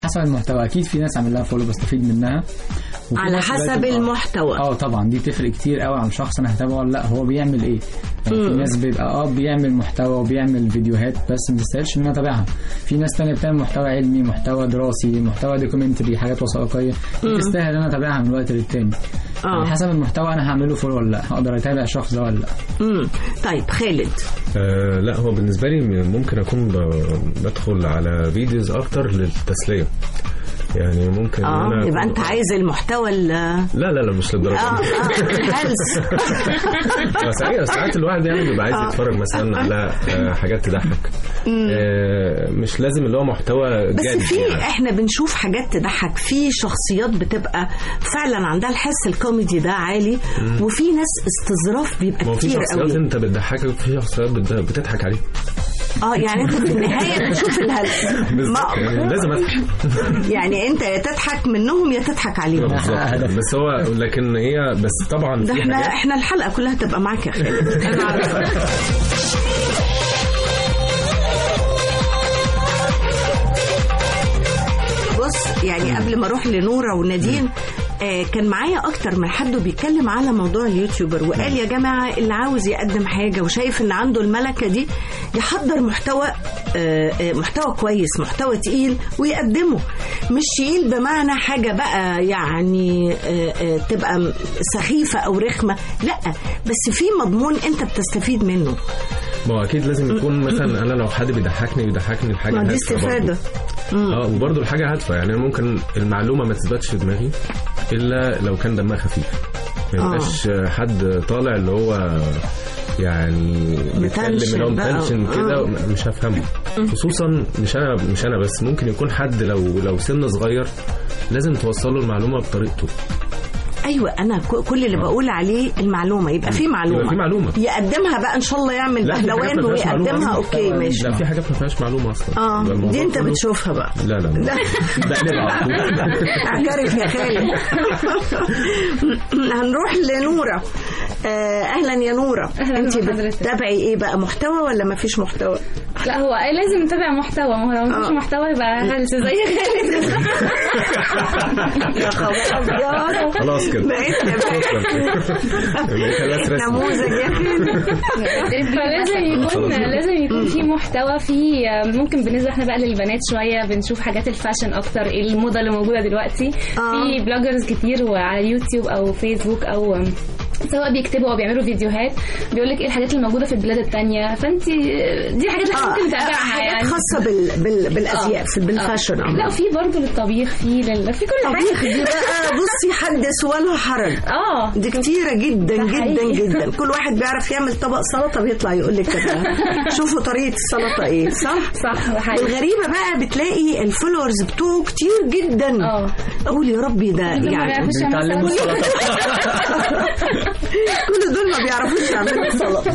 حسب المحتوى اكيد في ناس عامل لها فولو بستفيد منها وفي على ناس حسب بقت- آه. المحتوى اه طبعا دي بتفرق كتير قوي عن شخص انا هتابعه ولا لا هو بيعمل ايه يعني في ناس بيبقى اه بيعمل محتوى وبيعمل فيديوهات بس ما تستاهلش ان انا اتابعها في ناس تانية بتعمل محتوى علمي محتوى دراسي محتوى دوكيومنتري حاجات وثائقيه دي تستاهل ان انا اتابعها من وقت للتاني اه على حسب المحتوى انا هعمله فولو ولا لا هقدر اتابع الشخص ده ولا لا مم. طيب خالد آه لا هو بالنسبه لي ممكن اكون ب- بدخل على فيديوز اكتر للتسليه يعني ممكن إن اه أنا يبقى أكون- انت عايز المحتوى ال لا لا لا مش للدرجه اه دي اه الهلس بس أيوة، ساعات الواحد يعني بيبقى عايز يتفرج مثلا على آه، حاجات تضحك آه، مش لازم اللي هو محتوى بس جاد في يعني. احنا بنشوف حاجات تضحك في شخصيات بتبقى فعلا عندها الحس الكوميدي ده عالي وفي ناس استظراف بيبقى ما هو في كتير شخصيات قوي انت بتضحكك وفي شخصيات بت- بتضحك عليك اه يعني انت في النهايه بتشوف الهلس بالظبط يعني ما- لازم اضحك يعني انت يا تضحك منهم يا تضحك عليهم بالظبط بس هو لكن هي بس طبعا ده في احنا حاجات احنا الحلقه كلها تبقى معاك يا خالد انا عارفه بص يعني قبل ما اروح لنوره ونادين آه كان معايا اكتر من حد بيتكلم على موضوع اليوتيوبر وقال يا جماعه اللي عاوز يقدم حاجه وشايف ان عنده الملكه دي يحضر محتوى آه آه، محتوى كويس محتوى تقيل ويقدمه مش تقيل بمعنى حاجه بقى يعني آه آه تبقى م- سخيفه او رخمه لا بس في مضمون انت بتستفيد منه ما هو اكيد لازم يكون مثلا انا لو حد بيضحكني بيضحكني بحاجه ما دي هادفة برضه. استفاده اه وبرضه الحاجه هادفه يعني أنا ممكن المعلومه ما تثبتش في دماغي الا لو كان دمها خفيف ما آه. يبقاش حد طالع اللي هو يعني بيتكلم متنشن اللي هو بقى. متنشن كده آه. مش هفهمه خصوصا مش انا مش انا بس ممكن يكون حد لو لو سن صغير لازم توصل له المعلومه بطريقته ايوه انا ك- كل اللي بقول عليه المعلومه يبقى في معلومه يبقى في معلومه يقدمها بقى ان شاء الله يعمل لا في حاجات بهلوان ما فيهاش معلومة ويقدمها أصلاً. اوكي ماشي لا في حاجات ما فيهاش معلومه اصلا اه يبقى الموضوع دي انت كله- بتشوفها بقى لا لا لا. بقلبها على طول. اعترف يا خالد هنروح لنوره آه، اهلا يا نوره أهلاً انت بحضرتك. بتتابعي ايه بقى محتوى ولا ما فيش محتوى لا هو لازم نتابع محتوى ما هو لو مفيش آه. محتوى يبقى هلس زي خالد يا خبر ابيض خلاص كده بقيت بقيت خلاص رسمي. نموذج يا خالد فلازم يكون خلاص. لازم يكون في محتوى في ممكن بالنسبه احنا بقى للبنات شويه بنشوف حاجات الفاشن اكتر ايه الموضه اللي موجوده دلوقتي آه. في بلوجرز كتير وعلى يوتيوب او فيسبوك او سواء بيكتبوا او بيعملوا فيديوهات بيقول لك ايه الحاجات اللي موجوده في البلاد التانية فانت دي حاجات اللي ممكن نتابعها حاجات يعني خاصه بال... بال... بالازياء في بالفاشن لا في برضه للطبيخ في لل... في كل طبيخ حاجه دي بقى بصي حدث ولا حرج اه دي كتيرة جدا ده جدا حقيقي. جدا كل واحد بيعرف يعمل طبق سلطة بيطلع يقول لك كده شوفوا طريقة السلطة ايه صح؟ صح ده حقيقي والغريبة بقى بتلاقي الفولورز بتوعه كتير جدا اه اقول يا ربي ده دول ما يعني بيعرفوش يعملوا بيتعلموا سلطة. السلطه كل دول ما بيعرفوش يعملوا سلطة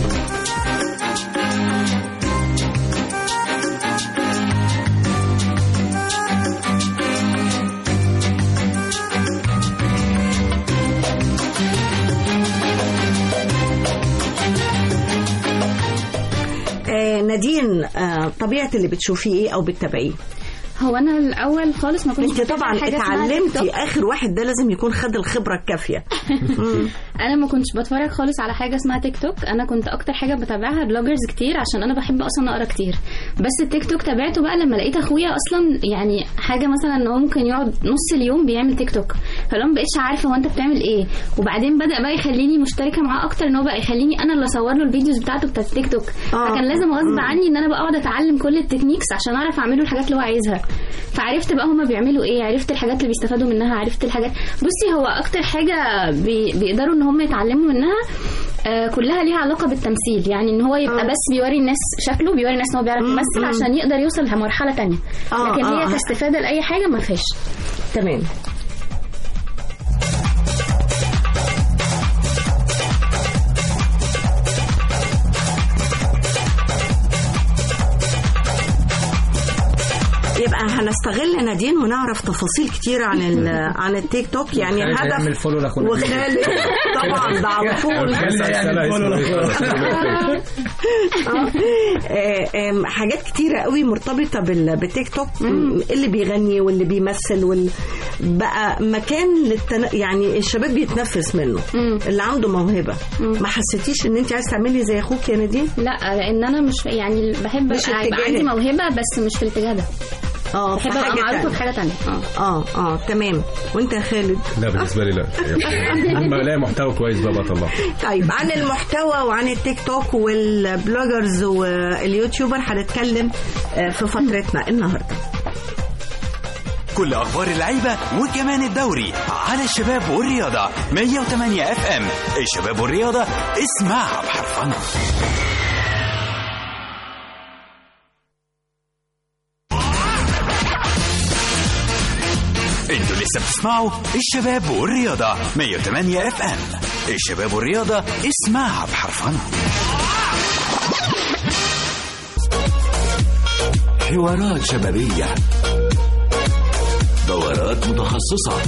آه نادين آه طبيعة اللي بتشوفيه ايه او بتتابعيه هو انا الاول خالص ما كنتش انت بتابع طبعا حاجة اسمها تيك توك. اتعلمتي اخر واحد ده لازم يكون خد الخبرة الكافية مم. انا ما كنتش بتفرج خالص على حاجه اسمها تيك توك انا كنت اكتر حاجه بتابعها بلوجرز كتير عشان انا بحب اصلا اقرا كتير بس التيك توك تابعته بقى لما لقيت اخويا اصلا يعني حاجه مثلا ان هو ممكن يقعد نص اليوم بيعمل تيك توك فلو ما بقتش عارفه هو انت بتعمل ايه وبعدين بدا بقى يخليني مشتركه معاه اكتر ان هو بقى يخليني انا اللي اصور له الفيديوز بتاعته بتاعت التيك توك آه. فكان لازم غصب عني ان انا بقى اقعد اتعلم كل التكنيكس عشان اعرف اعمله الحاجات اللي هو عايزها فعرفت بقى هما بيعملوا ايه عرفت الحاجات اللي بيستفادوا منها عرفت الحاجات بصي هو اكتر حاجه بي... بيقدروا ان هم يتعلموا منها آه كلها ليها علاقه بالتمثيل يعني ان هو يبقى آه. بس بيوري الناس شكله بيوري الناس ان هو بيعرف مم، يمثل مم. عشان يقدر يوصل لمرحله تانية آه، لكن آه، هي آه. كاستفاده لاي حاجه ما فيش تمام يبقى هنستغل نادين ونعرف تفاصيل كتير عن ال- عن التيك توك يعني خالد هيعمل الهدف فولو لاخونا وخالد طبعا ده على طول خالد هيعمل فولو لاخونا آه، آم، حاجات كتيرة قوي مرتبطة بال- بالتيك توك اللي بيغني واللي بيمثل وال... بقى مكان للتن... يعني الشباب بيتنفس منه اللي عنده موهبة ما حسيتيش ان انت عايز تعملي زي اخوك يا نادين لا لان انا مش يعني بحب مش يبقى اتجاهك. عندي موهبه بس مش في الاتجاه ده اه بحب في ابقى حاجة معروفه تانية. في حاجه تانية اه اه اه تمام وانت يا خالد لا بالنسبه لي لا لما الاقي محتوى كويس بقى بطلعه طيب عن المحتوى وعن التيك توك والبلوجرز واليوتيوبر هنتكلم آه، في فترتنا النهارده كل اخبار اللعيبه وكمان الدوري على الشباب والرياضه 108 اف ام الشباب والرياضه اسمعها بحرفنه انتوا لسه بتسمعوا الشباب والرياضه 108 اف ام الشباب والرياضه اسمعها بحرفنه حوارات شبابيه دورات متخصصة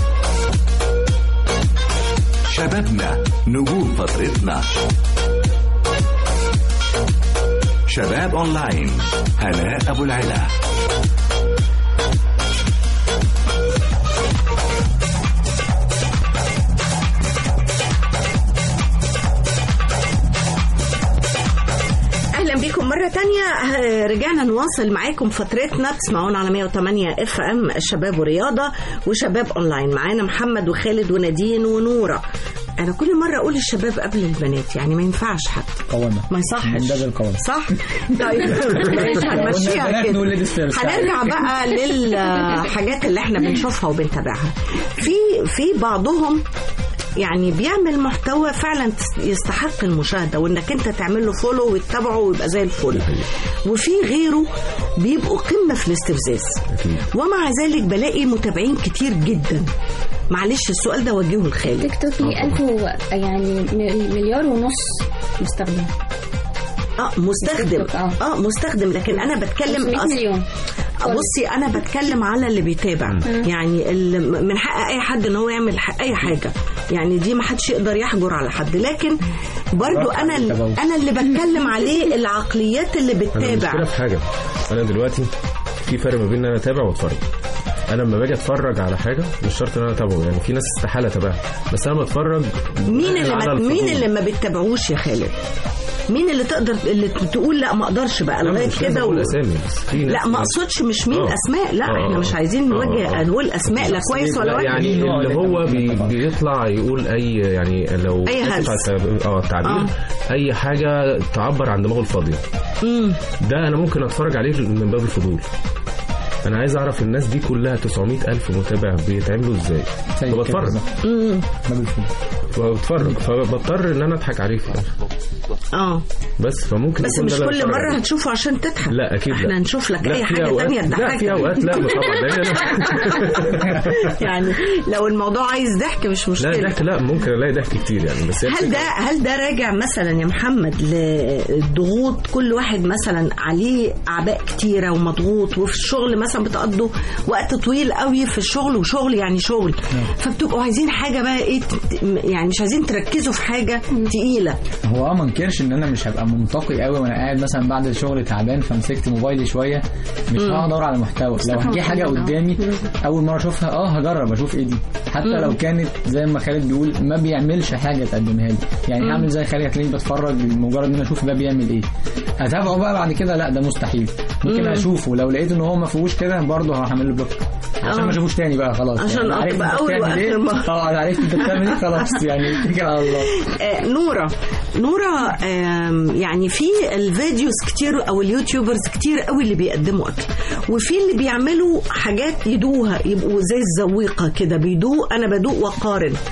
شبابنا نجوم فترتنا شباب اونلاين هناء ابو العلا اهلا بكم مره تانية آه، رجعنا نواصل معاكم فترتنا بتسمعونا على 108 اف ام الشباب ورياضه وشباب اونلاين معانا محمد وخالد ونادين ونوره انا كل مره اقول الشباب قبل البنات يعني ما ينفعش حتى قوامة ما يصحش من باب القوامة صح طيب ماشي هنمشيها قلنا البنات نقول كده ladies first. هنرجع بقى للحاجات اللي احنا بنشوفها وبنتابعها في في بعضهم يعني بيعمل محتوى فعلا تس- يستحق المشاهده وانك انت تعمل له فولو وتتابعه ويبقى زي الفل وفي غيره بيبقوا قمه في الاستفزاز ومع ذلك بلاقي متابعين كتير جدا معلش السؤال ده وجهه لخالد تيك توك ليه 1000 و- يعني م- مليار ونص مستخدم اه مستخدم تيك توك، آه. اه مستخدم لكن انا بتكلم 500 أص- مليون بصي انا بتكلم على اللي بيتابع يعني ال- من حق اي حد ان هو يعمل ح- اي حاجه يعني دي ما حدش يقدر يحجر على حد لكن برضو انا ال- انا اللي بتكلم عليه العقليات اللي انا بتتابع المشكله في حاجه انا دلوقتي في فرق ما بين ان انا اتابع واتفرج انا لما باجي اتفرج على حاجه مش شرط ان انا اتابعه يعني في ناس استحاله اتابعها بس انا بتفرج مين اللي على ما مين الفضول. اللي ما بتتابعوش يا خالد مين اللي تقدر اللي تقول لا ما اقدرش بقى لا، لغايه مش لازم كده اقول و... اسامي بس في ناس لا ما اقصدش مش مين آه. اسماء لا آه، احنا آه. مش عايزين آه، نوجه آه. نقول اسماء لا كويس ولا لا وحش يعني نوع اللي اللي هو انت بي بتتابعه. بيطلع يقول اي يعني لو أي آسف هلس. على التعب- اه التعبير اي حاجه تعبر عن دماغه الفاضيه مم. ده انا ممكن اتفرج عليه من باب الفضول انا عايز اعرف الناس دي كلها 900 الف متابع بيتعملوا ازاي زي كده فبتفرج بالظبط. مم. باب الفول. فبتفرج فبضطر ان انا اضحك عليه في الآخر. اه بس فممكن بس يكون مش ده اللي كل بتفرج مره عليه. هتشوفه عشان تضحك لا اكيد لا احنا نشوف لك لا، اي في حاجه أوقات- تانية لا تضحكك في اوقات لا طبعا لان انا يعني لو الموضوع عايز ضحك مش لا مشكله ضحك لا ممكن الاقي ضحك كتير يعني بس هي هل الفكرة- ده هل ده راجع مثلا يا محمد لضغوط كل واحد مثلا عليه اعباء كتيره ومضغوط وفي الشغل مثلا بتقضوا وقت طويل قوي في الشغل وشغل يعني شغل فبتبقوا عايزين حاجه بقى ايه ت- يعني مش عايزين تركزوا في حاجه تقيله هو اه ما انكرش ان انا مش هبقى منطقي قوي وانا قاعد مثلا بعد الشغل تعبان فمسكت موبايلي شويه مش هقعد ادور على محتوى لو هجي حاجه قدامي اول مره اشوفها اه هجرب اشوف ايه دي حتى لو كانت زي ما خالد بيقول ما بيعملش حاجه تقدمها لي يعني اعمل زي خالد هتلاقيني بتفرج مجرد ان انا اشوف ده بيعمل ايه اتابعه بقى بعد كده لا ده مستحيل ممكن اشوفه لو لقيت ان هو ما فيهوش كده برضه هعمل له بلوك عشان آه. ما اشوفوش تاني بقى خلاص عشان يعني عرفت أبقى انت أول بتعمل وآخر ايه مرة. اه انا عرفت انت بتعمل ايه خلاص يعني اتكل على الله آه، نورة نورة آم، يعني في الفيديوز كتير او اليوتيوبرز كتير قوي اللي بيقدموا اكل وفي اللي بيعملوا حاجات يدوها يبقوا زي الزويقة كده بيدوق انا بدوق واقارن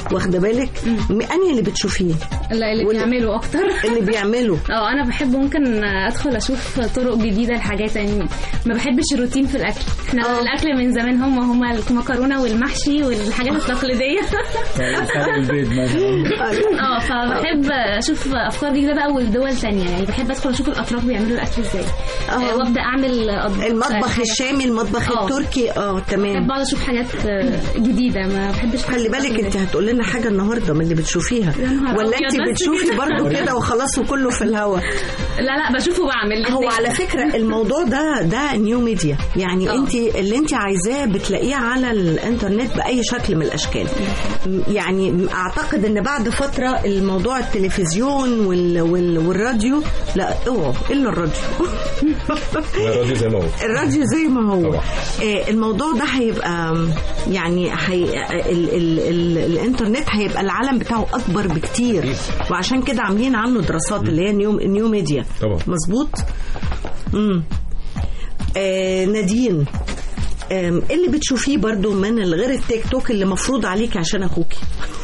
واخده بالك م- انهي اللي بتشوفيه لا اللي واللي- بيعملوا اكتر اللي بيعملوا اه انا بحب ممكن ادخل اشوف طرق جديده لحاجات يعني ما بحبش الروتين في الاكل احنا اه. الاكل من زمان هم هم المكرونه والمحشي والحاجات التقليديه فرق البيض مثلا اه فبحب اشوف افكار جديده بقى والدول تانية يعني بحب ادخل اشوف الاتراك بيعملوا الاكل ازاي اه. آه، وابدا اعمل أطباق المطبخ حاجات. الشامي المطبخ اه. التركي اه بحب تمام اقعد اشوف حاجات آه، جديده ما بحبش خلي بالك انت هتقول لنا حاجه النهارده من اللي بتشوفيها يا نهار ولا أبيض، انت بس بتشوفي كده. برضو كده وخلاص وكله في الهوا لا لا بشوفه بعمل هو الاتنين. على فكرة الموضوع ده ده نيو ميديا يعني اه. انت اللي انت عايزاه بتلاقيه على الانترنت بأي شكل من الأشكال م- يعني أعتقد ان بعد فترة الموضوع التلفزيون وال وال والراديو لا اوعوا إلا الراديو الراديو زي ما هو الراديو زي ما هو طبعا. آه، الموضوع ده هيبقى يعني هي ال ال ال الانترنت هيبقى العالم بتاعه اكبر بكتير وعشان كده عاملين عنه دراسات اللي هي نيو نيو ميديا طبعا. مظبوط امم آه نادين آم، ايه اللي بتشوفيه برضو من غير التيك توك اللي مفروض عليك عشان اخوكي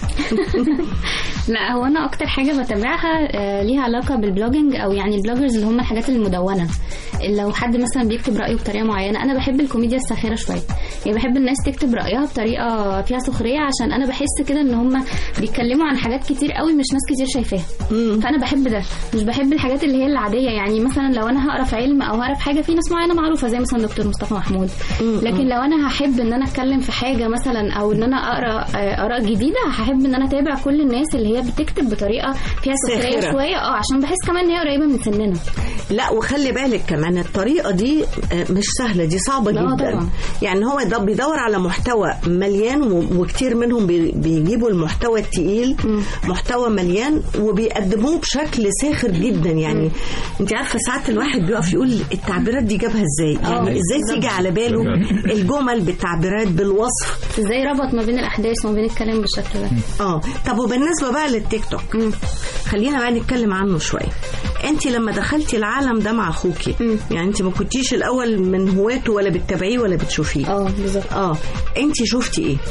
لا هو انا اكتر حاجه بتابعها آه، ليها علاقه بالبلوجينج او يعني البلوجرز اللي هم الحاجات المدونه لو حد مثلا بيكتب رايه بطريقه معينه انا بحب الكوميديا الساخره شويه يعني بحب الناس تكتب رايها بطريقه فيها سخريه عشان انا بحس كده ان هم بيتكلموا عن حاجات كتير قوي مش ناس كتير شايفاها فانا بحب ده مش بحب الحاجات اللي هي العاديه يعني مثلا لو انا هقرا في علم او هقرا في حاجه في ناس معينه معروفه زي مثلا دكتور مصطفى محمود لكن لو انا هحب ان انا اتكلم في حاجه مثلا او ان انا اقرا آه، اراء جديده هحب ان انا اتابع كل الناس اللي هي بتكتب بطريقه فيها سخريه ساخرة. شويه اه عشان بحس كمان ان هي قريبه من سننا لا وخلي بالك كمان الطريقه دي آه، مش سهله دي صعبه لا جدا طبعا. يعني هو ده بيدور على محتوى مليان و- وكتير منهم بي- بيجيبوا المحتوى التقيل محتوى مليان وبيقدموه بشكل ساخر جدا يعني انت عارفه ساعات الواحد بيقف يقول التعبيرات دي جابها ازاي يعني ازاي تيجي على باله الجمل بالتعبيرات بالوصف ازاي ربط ما بين الاحداث وما بين الكلام بالشكل ده اه طب وبالنسبه بقى للتيك توك خلينا بقى نتكلم عنه شويه انت لما دخلتي العالم ده مع اخوكي يعني انت ما كنتيش الاول من هواته ولا بتتابعيه ولا بتشوفيه اه بالظبط اه انت شفتي ايه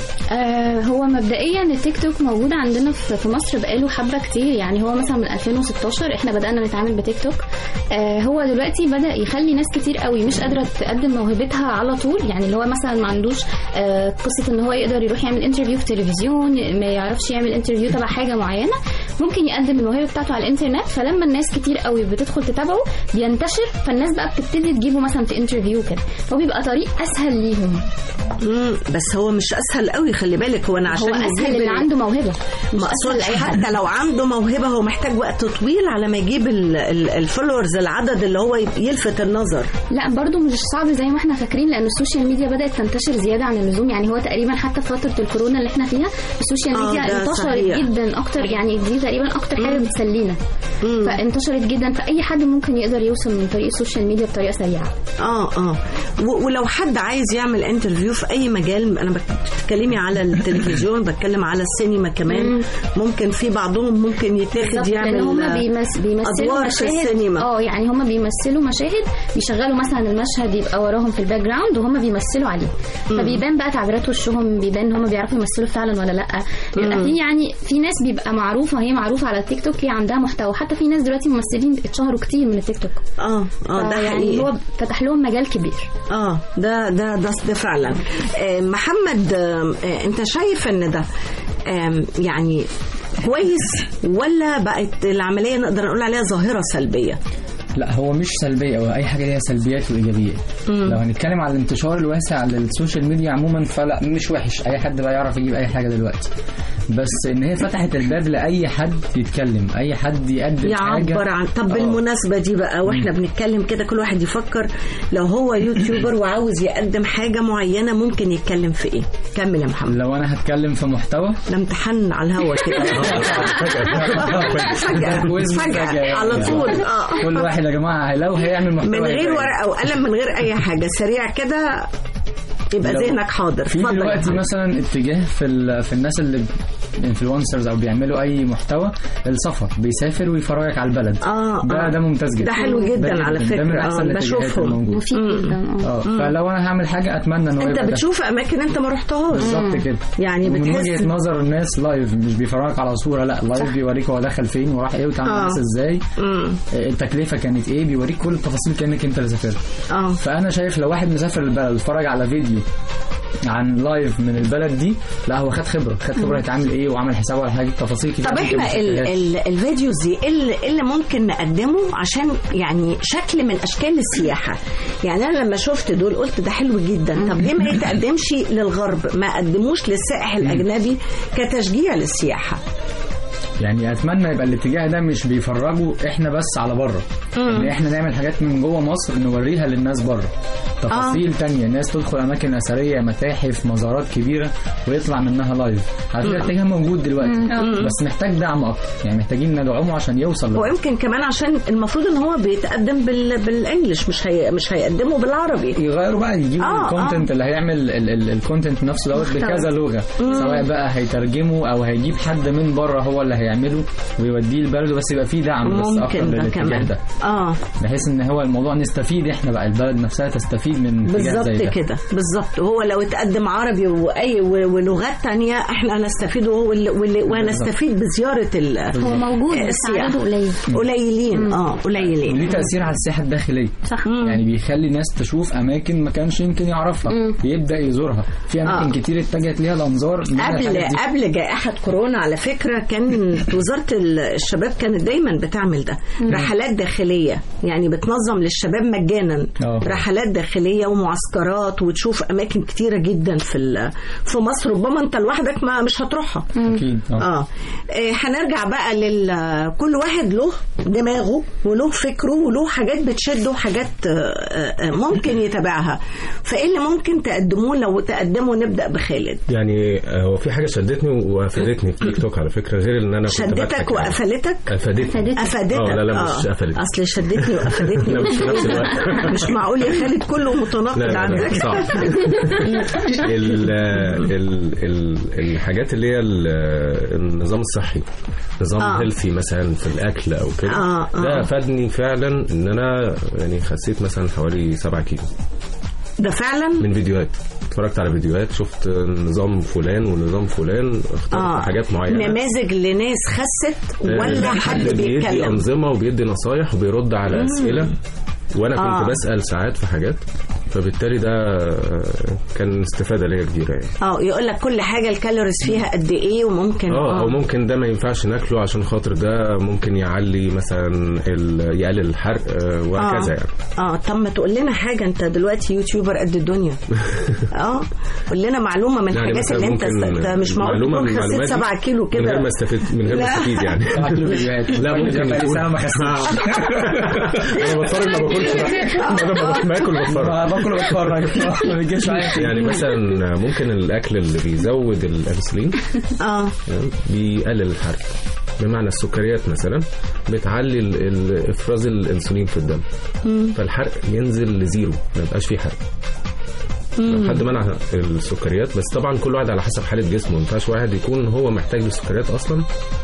آه هو مبدئيا التيك توك موجود عندنا في في مصر بقاله حبه كتير يعني هو مثلا من 2016 احنا بدانا نتعامل بتيك توك آه هو دلوقتي بدا يخلي ناس كتير قوي مش قادره تقدم موهبتها على طول يعني اللي هو مثلا ما عندوش آه قصه ان هو يقدر يروح يعمل انترفيو في تلفزيون ما يعرفش يعمل انترفيو تبع حاجه معينه ممكن يقدم الموهبه بتاعته على الانترنت فلما الناس كتير قوي بتدخل تتابعه بينتشر فالناس بقى بتبتدي تجيبه مثلا في انترفيو كده هو بيبقى طريق اسهل ليهم مم. بس هو مش اسهل قوي خلي بالك هو انا عشان هو اسهل يجيب اللي ال- عنده موهبه مش ما اسهل اقصدش لاي حد حتى لو عنده موهبه هو محتاج وقت طويل على ما يجيب الفولورز العدد اللي هو يلفت النظر لا برضو مش صعب زي ما احنا فاكرين لان السوشيال ميديا بدات تنتشر زياده عن اللزوم يعني هو تقريبا حتى في فتره الكورونا اللي احنا فيها السوشيال آه، ميديا ده انتشرت صحيح. جدا اكتر يعني دي تقريبا اكتر حاجه بتسلينا فانتشرت جدا فاي حد ممكن يقدر يوصل من طريق السوشيال ميديا بطريقه سريعه اه اه و- ولو حد عايز يعمل انترفيو في اي مجال انا بتكلمي على التلفزيون بتكلم على السينما كمان ممكن في بعضهم ممكن يتاخد بالظبط، يعمل لان هم آه، بيمس بيمثلوا أدوار في مشاهد السينما. اه يعني هم بيمثلوا مشاهد بيشغلوا مثلا المشهد يبقى وراهم في الباك جراوند وهم بيمثلوا عليه فبيبان بقى تعبيرات وشهم بيبان ان هم بيعرفوا يمثلوا فعلا ولا لا بيبقى في يعني في ناس بيبقى معروفه هي معروفه على التيك توك هي عندها محتوى حتى في ناس دلوقتي ممثلين اتشهروا كتير من التيك توك اه اه ده يعني حقيقي هو فتح لهم مجال كبير اه ده ده ده, ده فعلا آه محمد آه آه، انت شايف ان ده آم، يعني كويس ولا بقت العمليه نقدر نقول عليها ظاهره سلبيه لا هو مش سلبية أو أي حاجة ليها سلبيات وإيجابيات لو هنتكلم على الانتشار الواسع للسوشيال ميديا عموما فلا مش وحش أي حد بقى يعرف يجيب أي حاجة دلوقتي بس إن هي فتحت الباب لأي حد يتكلم أي حد يقدم حاجة يعبر عن طب آه. بالمناسبه دي بقى واحنا بنتكلم كده كل واحد يفكر لو هو يوتيوبر وعاوز يقدم حاجه معينه ممكن يتكلم في ايه كمل يا محمد لو أنا هتكلم في محتوى ده امتحان على الهوا كده فجأة كويز فجأة مفاجأة على يعني. طول اه كل واحد يا جماعة لو هيعمل محتوى من غير هيبقى ورقه وقلم من غير اي حاجه سريع كده يبقى لو- ذهنك حاضر في اتفضل يا دلوقتي محمد. مثلا اتجاه في ال- في الناس اللي انفلونسرز او بيعملوا اي محتوى السفر بيسافر ويفرجك على البلد اه ده آه. ده ممتاز جدا ده حلو جدا على ده من فكرة. احسن آه، الاتجاهات بشوفهم. الموجودة. مفيد جدا اه اه فلو انا هعمل حاجه اتمنى ان هو انت يبقى ده. بتشوف اماكن انت ما رحتهاش بالظبط كده يعني من بتحس وجهه نظر الناس لايف مش بيفرجك على صوره لا لايف بيوريك هو دخل فين وراح ايه وتعامل آه. الناس ازاي مم. آه، التكلفه كانت ايه بيوريك كل التفاصيل كانك انت اللي سافرت اه فانا شايف لو واحد مسافر البلد اتفرج على فيديو عن لايف من البلد دي لا هو خد خبره خد خبره يتعامل ايه وعمل حسابه على حاجات تفاصيل كتير طب ممكن احنا ما ال شفتهاش. ال الفيديوز دي ايه اللي, إيه اللي ممكن نقدمه عشان يعني شكل من اشكال السياحه يعني انا لما شفت دول قلت ده حلو جدا طب ليه ما يتقدمش للغرب ما قدموش للسائح الاجنبي كتشجيع للسياحه يعني اتمنى يبقى الاتجاه ده مش بيفرجوا احنا بس على بره ان احنا نعمل حاجات من جوه مصر نوريها للناس بره تفاصيل تانية ناس تدخل اماكن اثريه متاحف مزارات كبيره ويطلع منها لايف على فكره الاتجاه موجود دلوقتي بس محتاج دعم اكتر يعني محتاجين ندعمه عشان يوصل لده. ويمكن كمان عشان المفروض ان هو بيتقدم بال بالانجلش مش هي مش هيقدمه بالعربي يغيروا بقى يجيبوا آه، الكونتنت اللي هيعمل الكونتنت نفسه دوت محتوى. بكذا لغه سواء بقى هيترجمه او هيجيب حد من بره هو اللي هيعمله ويوديه لبلده بس يبقى فيه دعم بس اكتر ممكن ده للاتجاه كمان ده اه بحيث ان هو الموضوع نستفيد احنا بقى البلد نفسها تستفيد من اتجاه زي بالظبط ده كده بالظبط هو لو اتقدم عربي واي و- ولغات تانية احنا هنستفيد وال- وال- وهنستفيد بزياره ال- هو موجود بس السياحة. عدده قليل قليلين اه قليلين وليه تاثير على السياحه الداخليه صح يعني بيخلي الناس تشوف اماكن ما كانش يمكن يعرفها يبدا يزورها في اماكن آه. كتير اتجهت ليها الانظار من قبل الحاجات دي. قبل جائحة كورونا على فكرة كان وزارة الشباب كانت دايما بتعمل ده رحلات داخلية يعني بتنظم للشباب مجانا آه. رحلات داخلية ومعسكرات وتشوف أماكن كتيرة جدا في ال- في مصر ربما أنت لوحدك ما مش هتروحها اكيد اه اه إيه، هنرجع بقى لل كل واحد له دماغه وله فكره وله حاجات بتشده وحاجات آه، آه، ممكن يتابعها فايه اللي ممكن تقدموه لو تقدموا نبدا بخالد يعني آه، هو في حاجه شدتني وافادتني في تيك توك على فكره غير ان انا كنت شدتك بضحك يعني. وقفلتك افادتني أفادتك. افادتك اه لا لا مش آه. قفلتني اصل شدتني وافادتني لا مش في نفس الوقت مش معقول يا خالد كله متناقض لا لا لا عندك صعب ال ال ال الحاجات اللي هي ال- النظام الصحي نظام آه. هيلثي مثلا في الاكل او كده آه، آه. ده افادني فعلا ان انا يعني خسيت مثلا حوالي 7 كيلو ده فعلا من فيديوهات اتفرجت على فيديوهات شفت نظام فلان ونظام فلان اخترت اه حاجات معينه نماذج لناس خست ولا آه، حد بيدي بيتكلم انظمه وبيدي نصايح وبيرد على اسئله وانا كنت آه. بسال ساعات في حاجات فبالتالي ده آه، كان استفاده ليا كبيره يعني اه يقول لك كل حاجه الكالوريز فيها قد ايه وممكن اه او ممكن ده ما ينفعش ناكله عشان خاطر ده ممكن يعلي مثلا ال- يقلل الحرق آه، وهكذا يعني اه طب ما تقول لنا حاجه انت دلوقتي يوتيوبر قد الدنيا اه قول لنا معلومه من يعني الحاجات مثلا اللي انت ممكن است... انت مش معقول معلومة تكون من خسيت معلوماتي 7 كيلو من كده غير ما استفيد من غير ما لا. استفيد يعني سبعة كيلو فيديوهات لا ممكن بقالي يكون- سنه ما خسيتش انا بتفرج ما باكلش بقى بدل ما باكل بتفرج باكل واتفرج ما بيجيش معايا كده. يعني مثلا ممكن الاكل اللي بيزود الانسولين اه تمام؟ بيقلل الحرق بمعنى السكريات مثلا بتعلي ال- ال- افراز الانسولين في الدم فالحرق ينزل لزيرو ما يبقاش فيه حرق لو حد منع السكريات بس طبعا كل واحد على حسب حاله جسمه ما ينفعش واحد يكون هو محتاج للسكريات اصلا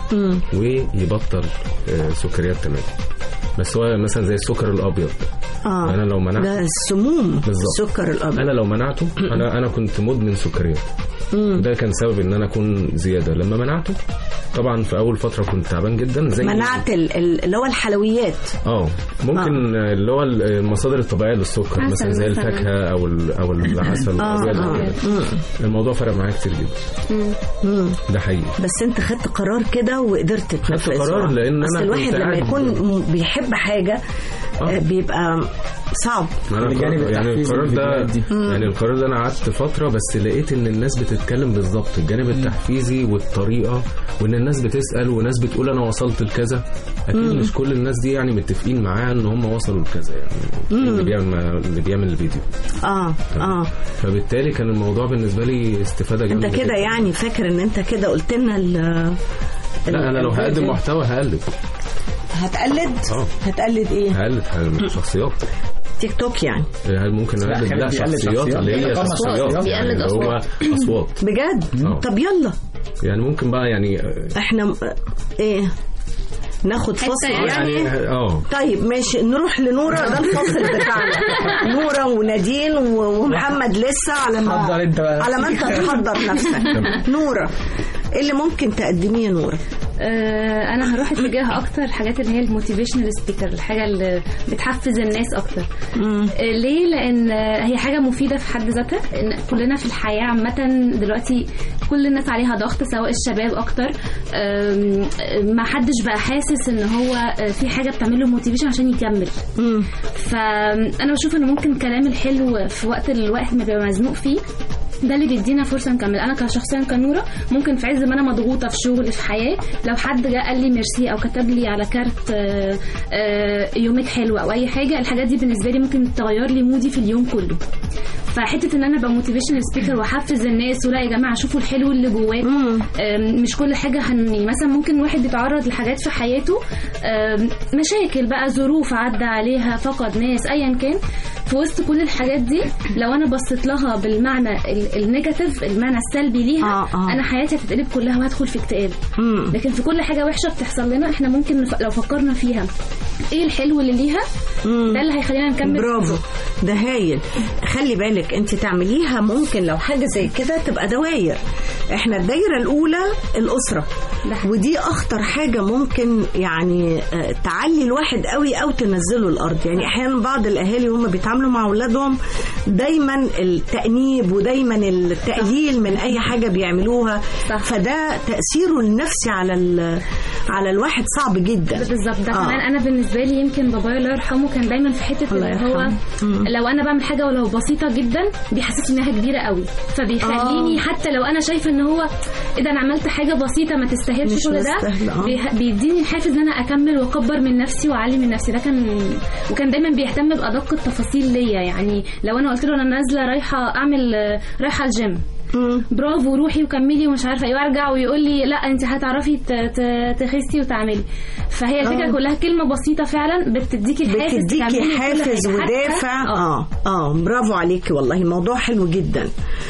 ويبطل آه، سكريات تماما بس هو مثلا زي السكر الابيض اه انا لو منعت ده السموم بالظبط. السكر الابيض انا لو منعته انا انا كنت مدمن سكريات ده كان سبب ان انا اكون زياده لما منعته طبعا في اول فتره كنت تعبان جدا زي منعت ال- ال- اللي هو الحلويات اه ممكن آه. اللي هو المصادر الطبيعيه للسكر عسل مثلا زي مثلاً. الفاكهه او ال- او العسل اه الابيض أو اه كده. مم. الموضوع فرق معايا كتير جدا مم. ده حقيقي بس انت خدت قرار كده وقدرت تنفذه قرار لأن اصل أنا الواحد كنت لما قاعد- يكون م- بيحب حاجه آه. آه، بيبقى صعب أنا الجانب القرار- يعني التحفيزي القرار ده للفيديوهات دي. يعني القرار ده انا قعدت فتره بس لقيت ان الناس بتتكلم بالظبط الجانب التحفيزي والطريقه وان الناس بتسال وناس بتقول انا وصلت لكذا اكيد مش كل الناس دي يعني متفقين معاه ان هم وصلوا لكذا يعني اللي بيعمل اللي بيعمل الفيديو اه اه فبالتالي كان الموضوع بالنسبه لي استفاده جامده انت كده جداً. يعني فاكر ان انت كده قلت لنا ال لا انا لو هقدم الفيديو. محتوى هقلد هتقلد اه. هتقلد ايه هقلد ح- شخصيات تيك توك يعني هل ممكن لا، اقلد خالد لا بيقلد شخصيات شخصيات. اللي هي بيقلد شخصيات أصوات. يعني بيقلد اللي هو اصوات بجد اه. طب يلا يعني ممكن بقى يعني احنا م- ايه ناخد فاصل يعني- يعني اه طيب ماشي نروح لنورة ده الفاصل بتاعنا نورة ونادين و- ومحمد لسه على ما حضر انت بقى. على ما انت تحضر نفسك نورة ايه اللي ممكن تقدميه يا نورة آه، انا هروح اتجاه اكتر الحاجات اللي هي الموتيفيشنال سبيكر الحاجه اللي بتحفز الناس اكتر آه، ليه لان آه، هي حاجه مفيده في حد ذاتها ان كلنا في الحياه عامه دلوقتي كل الناس عليها ضغط سواء الشباب اكتر آم، آه، ما حدش بقى حاسس ان هو آه، في حاجه بتعمل له موتيفيشن عشان يكمل فانا بشوف ان ممكن كلام الحلو في وقت الواحد ما بيبقى مزنوق فيه ده اللي بيدينا فرصه نكمل انا كشخصيا كنوره ممكن في عز ما انا مضغوطه في شغل في حياه لو حد جه قال لي ميرسي او كتب لي على كارت آه، آه، يومك حلو او اي حاجه الحاجات دي بالنسبه لي ممكن تغير لي مودي في اليوم كله فحته ان انا ابقى موتيفيشنال سبيكر واحفز الناس ولا يا جماعه شوفوا الحلو اللي جواكم آم، مش كل حاجه هن يعني مثلا ممكن واحد بيتعرض لحاجات في حياته آم، مشاكل بقى ظروف عدى عليها فقد ناس ايا كان في وسط كل الحاجات دي لو انا بصيت لها بالمعنى ال- النيجاتيف المعنى السلبي ليها آه، آه. انا حياتي هتتقلب كلها وهدخل في اكتئاب لكن في كل حاجه وحشه بتحصل لنا احنا ممكن نف... لو فكرنا فيها ايه الحلو اللي ليها ده اللي هيخلينا نكمل برافو ده هايل خلي بالك انت تعمليها ممكن لو حاجه زي كده تبقى دواير احنا الدايره الاولى الاسره ده حقيقي. ودي اخطر حاجه ممكن يعني آه، تعلي الواحد قوي او تنزله الارض يعني احيانا بعض الاهالي هم بيتعاملوا مع اولادهم دايما التانيب ودايما التقليل من اي حاجه بيعملوها صح. فده تاثيره النفسي على ال- على الواحد صعب جدا بالظبط ده آه. كمان انا بالنسبه لي يمكن بابايا الله يرحمه كان دايما في حته الله ان هو يرحمه. لو انا بعمل حاجه ولو بسيطه جدا بيحسسني انها كبيره قوي فبيخليني آه. حتى لو انا شايفه ان هو ايه ده انا عملت حاجه بسيطه ما تستاهلش مش كل ده مستاهلة، آه. بيه- بيديني الحافز ان انا اكمل واكبر من نفسي واعلي من نفسي ده كان وكان دايما بيهتم بادق التفاصيل ليا يعني لو انا قلت له انا نازله رايحه اعمل رايحه الجيم برافو روحي وكملي ومش عارفه ايه وارجع ويقول لي لا انت هتعرفي ت- ت- تخسي وتعملي فهي الفكره آه. كلها كلمه بسيطه فعلا بتديكي الحافز تكملي بتديكي كل حافز حاجة. ودافع حتى- اه اه برافو عليكي والله موضوع حلو جدا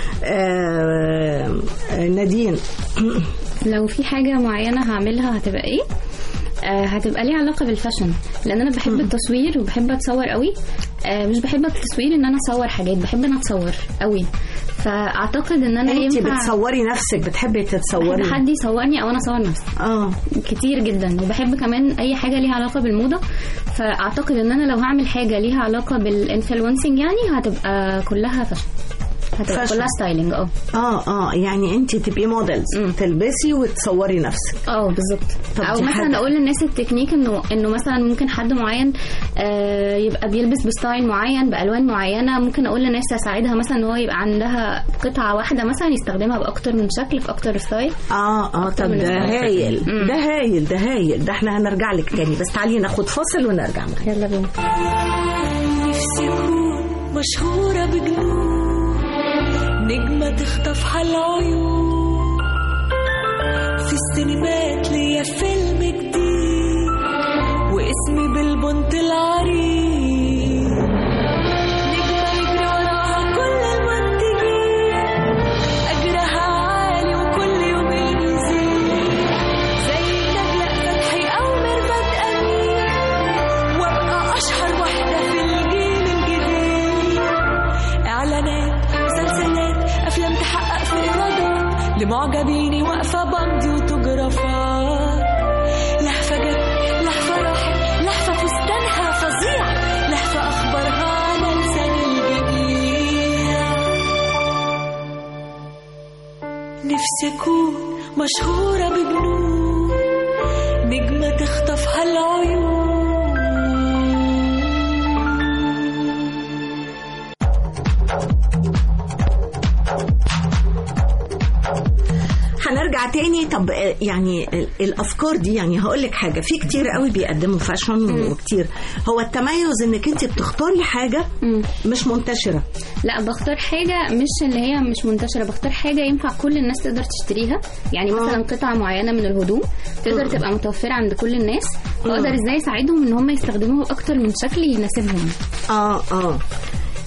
آه آه، نادين لو في حاجة معينة هعملها هتبقى ايه؟ آه هتبقى ليها علاقة بالفاشن لأن أنا بحب التصوير وبحب أتصور قوي آه مش بحب التصوير إن أنا أصور حاجات بحب إن أنا أتصور قوي فأعتقد إن أنا انت ينفع بتصوري نفسك بتحبي تتصوري بحب حد يصورني أو أنا أصور نفسي اه كتير جدا وبحب كمان اي حاجه ليها علاقه بالموضه فاعتقد ان انا لو هعمل حاجه ليها علاقه بالانفلونسنج يعني هتبقى كلها فاشن هتبقى فاشن. كلها ستايلينج اه اه اه يعني انت تبقي موديلز مم. تلبسي وتصوري نفسك اه بالظبط طب او دي مثلا حاجة. اقول للناس التكنيك انه انه مثلا ممكن حد معين آه يبقى بيلبس بستايل معين بالوان معينه ممكن اقول للناس اساعدها مثلا ان هو يبقى عندها قطعه واحده مثلا يستخدمها باكتر من شكل في اكتر ستايل اه اه أكتر طب من ده الفاشن. هايل مم. ده هايل ده هايل ده احنا هنرجع لك تاني بس تعالي ناخد فاصل ونرجع معاك يلا بينا نفسي أكون مشهورة بجنون نجمة تخطف حال العيون في السينمات ليا فيلم جديد واسمي بالبنت العريض نجمة يجري وراها كل المنتجين أجرها عالي وكل يوم بيزيد زي نجلاء فتحي أو ميرفت أمين وابقى اشهر واحده في الجيل الجديد اعلانات مسلسلات افلام تحقق في ايرادات لمعجبيني واقفه بمضي وتوجرافات لهفه جت لهفه راحت لهفه فستانها فظيع لهفه اخبارها على لسان الجميع نفسي اكون مشهوره بجنون نجمه تخطفها العيون هنرجع تاني طب آه، يعني ال- الافكار دي يعني هقول لك حاجه في كتير قوي بيقدموا فاشن وكتير هو التميز انك انت بتختاري حاجه مش منتشره لا بختار حاجة مش اللي هي مش منتشرة بختار حاجة ينفع كل الناس تقدر تشتريها يعني مثلا قطعة معينة من الهدوم تقدر تبقى متوفرة عند كل الناس فأقدر ازاي اساعدهم ان هم يستخدموها بأكتر من شكل يناسبهم اه اه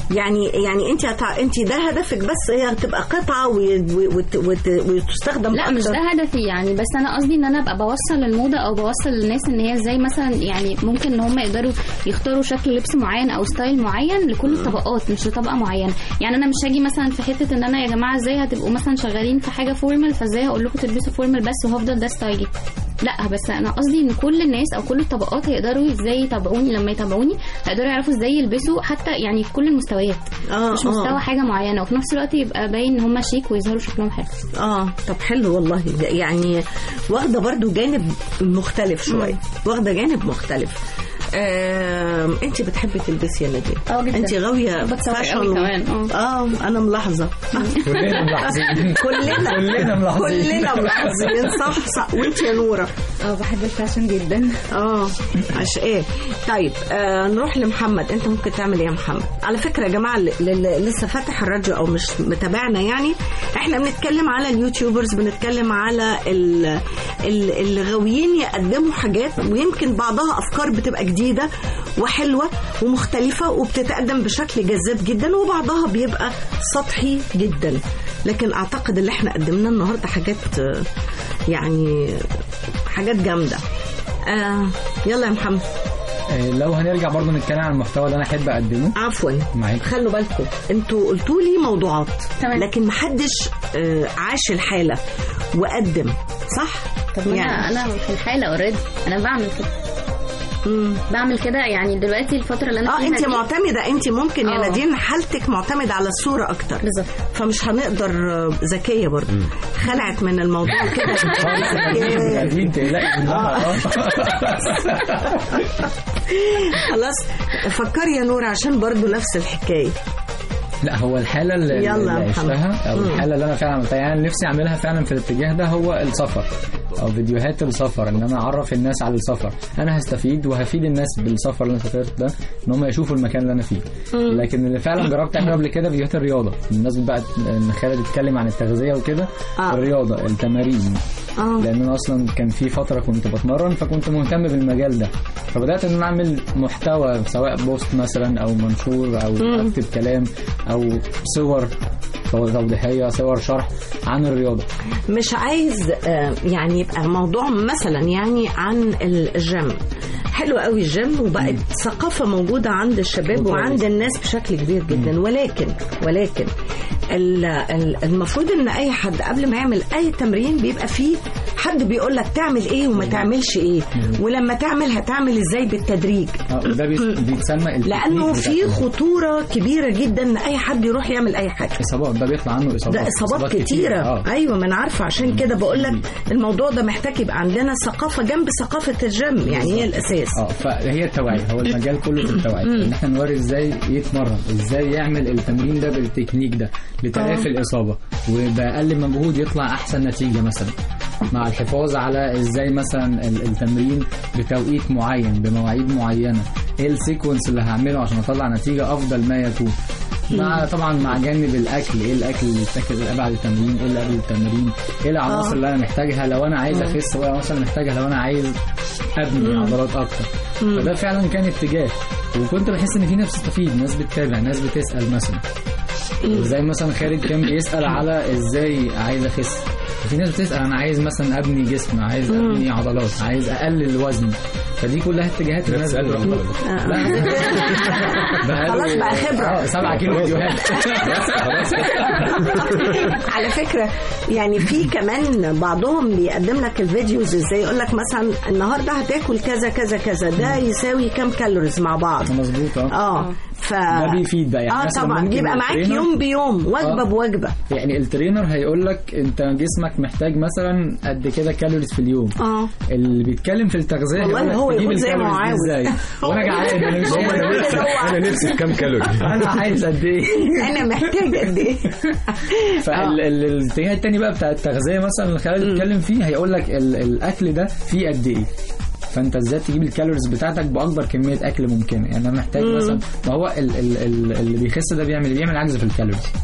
يعني يعني انت هتع... انت ده هدفك بس هي تبقى قطعه وي- وي- وت... وت... وتستخدم لا مش أكتر. ده هدفي يعني بس انا قصدي ان انا ابقى بوصل الموضه او بوصل للناس ان هي ازاي مثلا يعني ممكن ان هم يقدروا يختاروا شكل لبس معين او ستايل معين لكل الطبقات مش لطبقه معينه يعني انا مش هاجي مثلا في حته ان انا يا جماعه ازاي هتبقوا مثلا شغالين في حاجه فورمال فازاي هقول لكم تلبسوا فورمال بس وهفضل ده ستايلي لا بس انا قصدي ان كل الناس او كل الطبقات هيقدروا ازاي يتابعوني لما يتابعوني هيقدروا يعرفوا ازاي يلبسوا حتى يعني في كل المستويات اه مش مستوى اه حاجه معينه وفي نفس الوقت يبقى باين ان هم شيك ويظهروا شكلهم حلو اه طب حلو والله ده يعني واخده برضو جانب مختلف شويه واخده جانب مختلف آه، انت بتحبي تلبسي يا ناديه اه جدا. انت غاويه بتصور فاشن قوي و- كمان، اه انا ملاحظه كلنا ملاحظين كلنا كلنا ملاحظين كلنا ملاحظين صح صح وانت يا نوره اه بحب الفاشن جدا اه عش ايه طيب آه نروح لمحمد انت ممكن تعمل ايه يا محمد على فكره يا جماعه اللي اللي لسه فاتح الراديو او مش متابعنا يعني احنا بنتكلم على اليوتيوبرز بنتكلم على ال- ال- اللي غاويين يقدموا حاجات ويمكن بعضها افكار بتبقى جديده وحلوه ومختلفه وبتتقدم بشكل جذاب جدا وبعضها بيبقى سطحي جدا لكن اعتقد اللي احنا قدمناه النهارده حاجات آه، يعني حاجات جامده آه يلا يا محمد آه، لو هنرجع برضو نتكلم عن المحتوى اللي انا احب اقدمه عفوا معاك. خلوا بالكم انتوا قلتوا لي موضوعات تمام. لكن محدش آه عاش الحاله وقدم صح طب ما انا انا في الحاله اوريدي انا بعمل كده مم. بعمل كده يعني دلوقتي الفتره اللي انا اه فيها انت دي- معتمده انت ممكن يا اه. نادين حالتك معتمده على الصوره اكتر بالظبط فمش هنقدر آه، ذكيه برضه خلعت من الموضوع كده ذكية. عايزين تقلقي منها خلاص فكري يا نور عشان برضه نفس الحكايه لا هو الحاله اللي, يلا اللي يا محمد. عشتها او مم. الحاله اللي انا فعلا عملتها يعني نفسي اعملها فعلا في الاتجاه ده هو السفر او فيديوهات السفر ان انا اعرف الناس على السفر انا هستفيد وهفيد الناس بالسفر اللي انا سافرت ده ان هم يشوفوا المكان اللي انا فيه لكن اللي فعلا جربت اعمله قبل كده فيديوهات الرياضه الناس بقى ان خالد اتكلم عن التغذيه وكده آه. الرياضه التمارين اه لان انا اصلا كان في فتره كنت بتمرن فكنت مهتم بالمجال ده فبدات ان انا اعمل محتوى سواء بوست مثلا او منشور او اكتب كلام او صور توضيحيه صور شرح عن الرياضه مش عايز آه، يعني يبقى موضوع مثلا يعني عن ال- الجيم حلو قوي الجيم وبقت ثقافة موجودة عند الشباب وكويس. وعند الناس بشكل كبير جدا ولكن ولكن ال- ال- المفروض ان اي حد قبل ما يعمل اي تمرين بيبقى فيه حد بيقول لك تعمل ايه وما تعملش ايه ولما تعمل هتعمل ازاي بالتدريج آه، ده بيس- بيتسمى التكنيك لانه بتاع في الرياضة. خطورة كبيرة جدا ان اي حد يروح يعمل اي حاجة اصابات ده بيطلع عنه اصابات ده اصابات كتيره اه ايوه ما انا عارفه عشان كده بقول لك الموضوع ده محتاج يبقى عندنا ثقافه جنب ثقافه الجيم يعني هي الاساس اه فهي التوعيه هو المجال كله في التوعيه ان احنا نوري ازاي يتمرن ازاي يعمل التمرين ده بالتكنيك ده لتلافي الاصابه وباقل مجهود يطلع احسن نتيجه مثلا مع الحفاظ على ازاي مثلا ال- التمرين بتوقيت معين بمواعيد معينه ايه السيكونس اللي هعمله عشان اطلع نتيجه افضل ما يكون مع طبعا مع جانب الاكل ايه الاكل اللي يتاكل بعد التمرين ايه اللي قبل التمرين ايه العناصر آه. اللي انا محتاجها لو انا عايز اخس وايه العناصر اللي محتاجها لو انا عايز ابني عضلات اكتر فده فعلا كان اتجاه وكنت بحس ان في ناس بتستفيد ناس بتتابع ناس بتسال مثلا زي مثلا خالد كان بيسال على ازاي عايز اخس وفي ناس بتسال انا عايز مثلا ابني جسم عايز ابني عضلات عايز اقلل الوزن فدي كلها اتجاهات الناس بتسأله بتروح رقم. لا بقاله- خلاص بقى خبرة. اه 7 كيلو فيديوهات على فكره يعني في كمان بعضهم بيقدم لك الفيديوز ازاي يقول لك مثلا النهارده هتاكل كذا كذا كذا ده يساوي كام كالوريز مع بعض مظبوط اه اه ف ده بيفيد بقى يعني اه مثلا طبعا ممكن بيبقى معاك الترينر- يوم بيوم وجبه آه. بوجبه يعني الترينر هيقول لك انت جسمك محتاج مثلا قد كده كالوريز في اليوم اه اللي بيتكلم في التغذيه والله هيقول لك هو تجيب يقول زي ما هو الكالوريز دي عاوز. ازاي وانا جعان انا مش هو انا قادر. نفسي انا نفسي في كام كالوري انا عايز قد ايه انا محتاج قد ايه فالاتجاه التاني بقى بتاع التغذيه مثلا اللي خالد اتكلم فيه هيقول لك ال- الاكل ده فيه قد ايه فانت ازاي تجيب الكالوريز بتاعتك باكبر كميه اكل ممكنه يعني انا محتاج مثلا ما هو ال ال ال اللي بيخس ده بيعمل إيه؟ بيعمل عجز في الكالوريز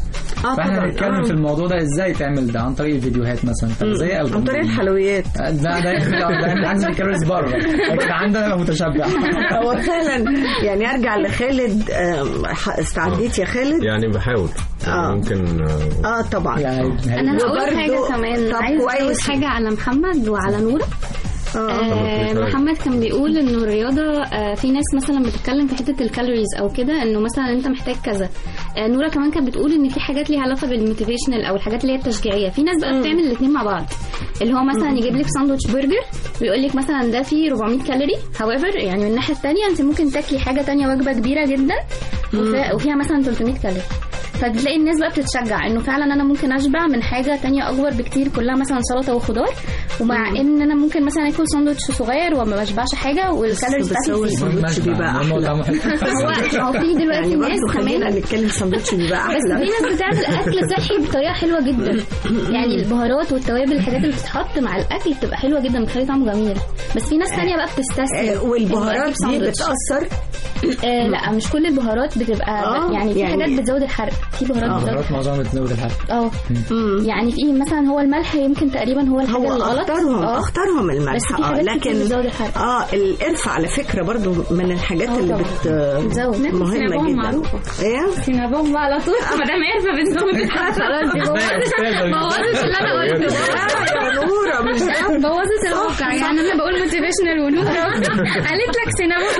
آه فاحنا طبعاً، بنتكلم آه. في الموضوع ده ازاي تعمل ده عن طريق الفيديوهات مثلا تغذيه او عن طريق الحلويات ده ده ده ده عايز الكالوريز بره لكن عندنا متشبع هو فعلا يعني ارجع لخالد آم، ح- استعديت يا خالد يعني بحاول آه. يعني ممكن آه، اه طبعا يعني انا هقول وبرضو- حاجه كمان طب عايز اقول كويس. حاجه على محمد وعلى نوره اه آه طب محمد كان بيقول انه الرياضه آه في ناس مثلا بتتكلم في حته الكالوريز او كده انه مثلا انت محتاج كذا آه نوره كمان كانت بتقول ان في حاجات ليها علاقه بالموتيفيشنال او الحاجات اللي هي التشجيعيه في ناس بقى بتعمل الاثنين مع بعض اللي هو مثلا يجيب لك ساندوتش برجر ويقول لك مثلا ده فيه 400 كالوري however يعني من الناحيه الثانيه انت ممكن تاكلي حاجه تانية وجبه كبيره جدا وفيها, وفيها مثلا 300 كالوري فتلاقي الناس بقى بتتشجع انه فعلا انا ممكن اشبع من حاجه تانية اكبر بكتير كلها مثلا سلطه وخضار ومع ان انا ممكن مثلا اكل ساندوتش صغير وما بشبعش حاجه والكالوريز بس هو بتاعتي تزيد. الساندوتش بيبقى احلى هو هو في دلوقتي يعني ناس برضه خلينا كمان نتكلم ساندوتش بيبقى بس في احلى ناس بتعمل اكل صحي بطريقه حلوه جدا يعني البهارات والتوابل الحاجات اللي بتتحط مع الاكل بتبقى حلوه جدا بتخلي طعمه جميل بس في ناس تانية بقى بتستسهل آه، والبهارات إنه دي أجيب ساندوتش. بتاثر آه لا مش كل البهارات بتبقى آه، يعني في يعني- حاجات بتزود الحرق في بهارات بتزود البهارات معظمها بتزود الحرق اه يعني في مثلا هو الملح يمكن تقريبا هو الحاجه هو الغلط اختارهم اه اختارهم بس الملح في اه حاجات كتير لكن بتزود الحرق اه القرفة على فكرة برضو من الحاجات آه اللي طبعاً. بت بتزود. مهمة سينابون جدا معروفة. ايه سينابون بقى على طول ما دام عارفه بتزود الحراره خلاص دي بوظت بوظت اللي انا قلته يا نورة مش ده بوظت الواقع يعني انا بقول موتيفيشنال ونورة قالت لك سينابون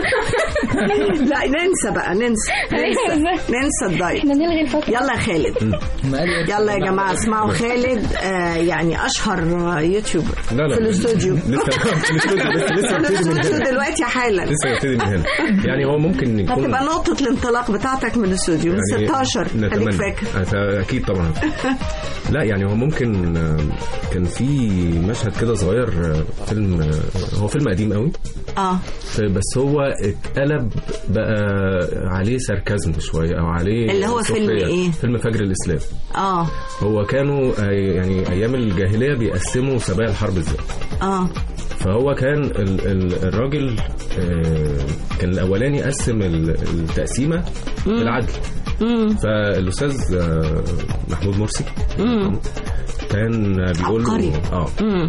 لا ننسى بقى ننسى ننسى, ننسى الدايت احنا نلغي الفتره يلا يا خالد يلا يا جماعة اسمعوا خالد آه يعني أشهر يوتيوبر لا لا في الاستوديو لسه في الاستوديو لسه لسه في ببتدي من الاستوديو هنا دلوقتي حالا لسه ببتدي من هنا يعني هو ممكن يكون هتبقى نقطة الانطلاق بتاعتك من الاستوديو من 16 خليك نتمنى. فاكر أت- اكيد طبعا لا يعني هو ممكن آه، كان في مشهد كده صغير آه، فيلم آه، هو فيلم قديم قوي اه ف- بس هو اتقلب بقى عليه ساركازم شويه او عليه اللي هو فيلم سخرية. إيه؟ فيلم فجر الاسلام اه هو كانوا آه، يعني ايام الجاهليه بيقسموا سبايا الحرب ازاي اه فهو كان ال ال الراجل آه، كان الاولاني قسم ال- التقسيمه بالعدل فالاستاذ آه، محمود مرسي كان بيقول عبقري. له اه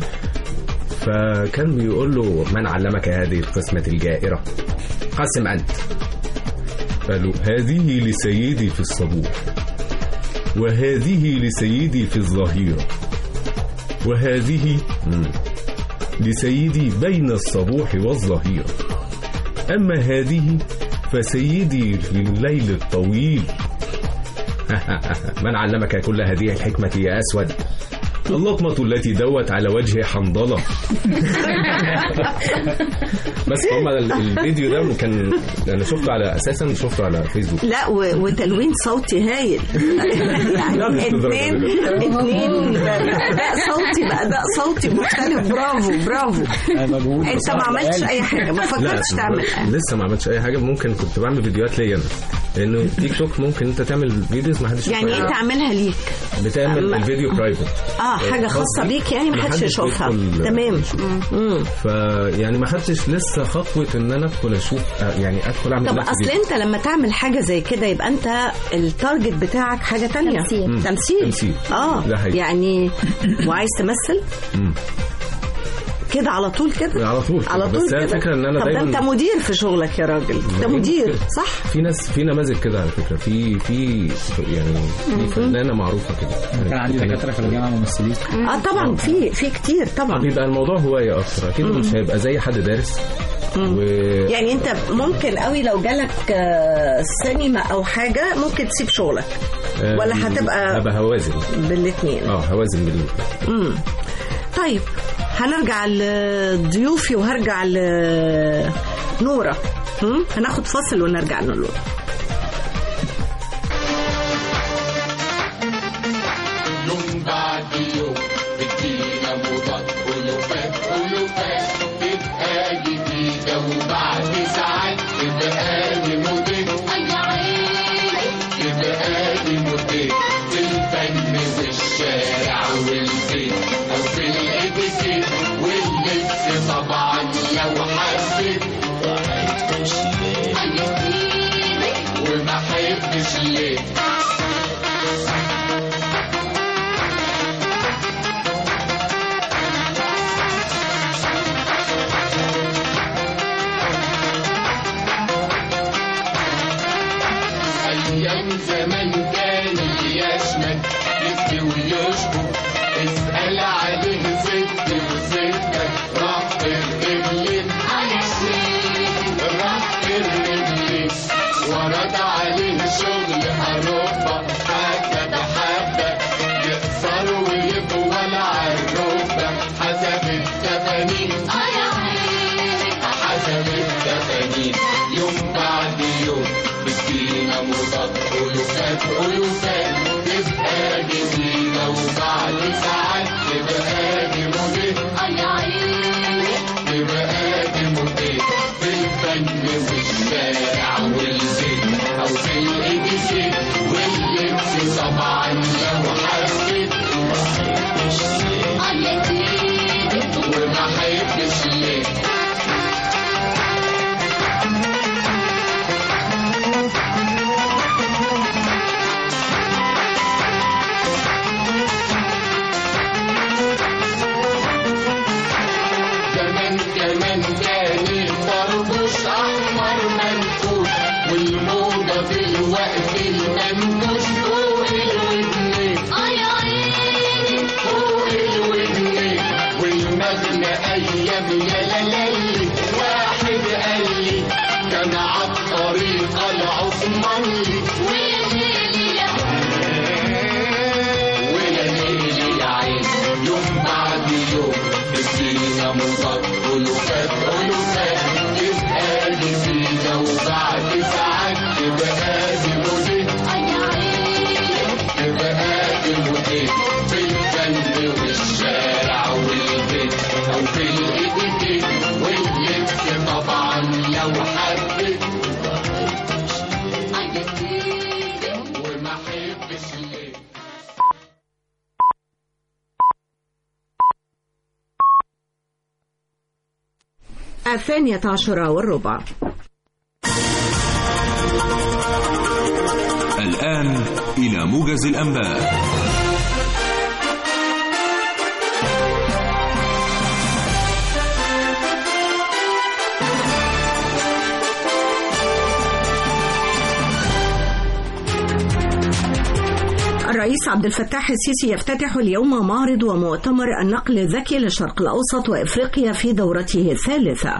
فكان بيقول له من علمك هذه القسمة الجائرة قسم أنت قال له هذه لسيدي في الصبوح وهذه لسيدي في الظهيرة وهذه مم، لسيدي بين الصبوح والظهيرة أما هذه فسيدي في الليل الطويل من علمك كل هذه الحكمة يا أسود اللطمة التي دوت على وجه حنظلة بس هما ال- الفيديو ده كان انا شفته على اساسا شفته على فيسبوك لا و- وتلوين صوتي هايل يعني لا، مش للدرجة اتنين دي. اتنين اداء صوتي باداء صوتي مختلف برافو برافو مجهود انت ما عملتش اي حاجه ما لا فكرتش تعمل حاجه لسه ما عملتش اي حاجه ممكن كنت بعمل فيديوهات ليا انا لانه تيك توك ممكن انت تعمل فيديوز ما حدش يعني يشوفها. انت عاملها ليك بتعمل أما- الفيديو برايفت اه حاجه خاصه بيك يعني ما حدش يشوفها يدخل- تمام مم. فيعني ما خدتش لسه خطوه ان انا ادخل اشوف آه، يعني ادخل اعمل طب نفسي اصل فيديو. انت لما تعمل حاجه زي كده يبقى انت التارجت بتاعك حاجه تانية تمثيل. مم. تمثيل تمثيل. اه ده حقيقي. يعني وعايز تمثل مم. كده على طول كده على طول كده. على طول بس هي كده الفكره ان انا طب ده دايما انت مدير في شغلك يا راجل ده مدير صح في ناس في نماذج كده على فكره في في يعني في فنانه معروفه كده كان عندي دكاتره في الجامعه ممثلين اه طبعا في في كتير طبعا بيبقى الموضوع هوايه اكتر اكيد مش هيبقى زي حد دارس و يعني انت ممكن قوي لو جالك آه، سينما او حاجه ممكن تسيب شغلك آه، ولا هتبقى- هبقى هوازن بالاثنين اه هوازن بال امم طيب هنرجع لضيوفي وهرجع لنورة هم؟ هناخد فاصل ونرجع لنورة يوم بعد يوم بتجينا موضات ألوفات ألوفات تبقى جديدة وبعد ساعات تبقى لي موديل تبقى لي موديل في الفن والشارع والبيت أو في الإتيكيت واللبس طبعا لو حبيت وبعد ساعات تبقى دي موديل تبقى دي موديل في الفن والشارع والبيت أو في الإديسيت واللبس طبعا لو حبيت وما حبش ليه كمان كمان تاني طربوش احمر منفوش والموضه دلوقتي المنفوش فوق الودنين فوق الودنين والمغنى ايام يا لالي واحد قال لي كان عالطريقه العثماني ويا ليلي يا عين يوم بعد يوم تدينا مضاد ألوفات ألوفات تبقى لي فينا وبعد ساعات تبقى دي موديل تبقى دي موديل في الفن والشارع والبيت أو في الإيديتين واللبس طبعا لو حبيت وما حبش ليه الثانية عشرة والربع الآن إلى موجز الأنباء الرئيس عبد الفتاح السيسي يفتتح اليوم معرض ومؤتمر النقل الذكي للشرق الأوسط وإفريقيا في دورته الثالثة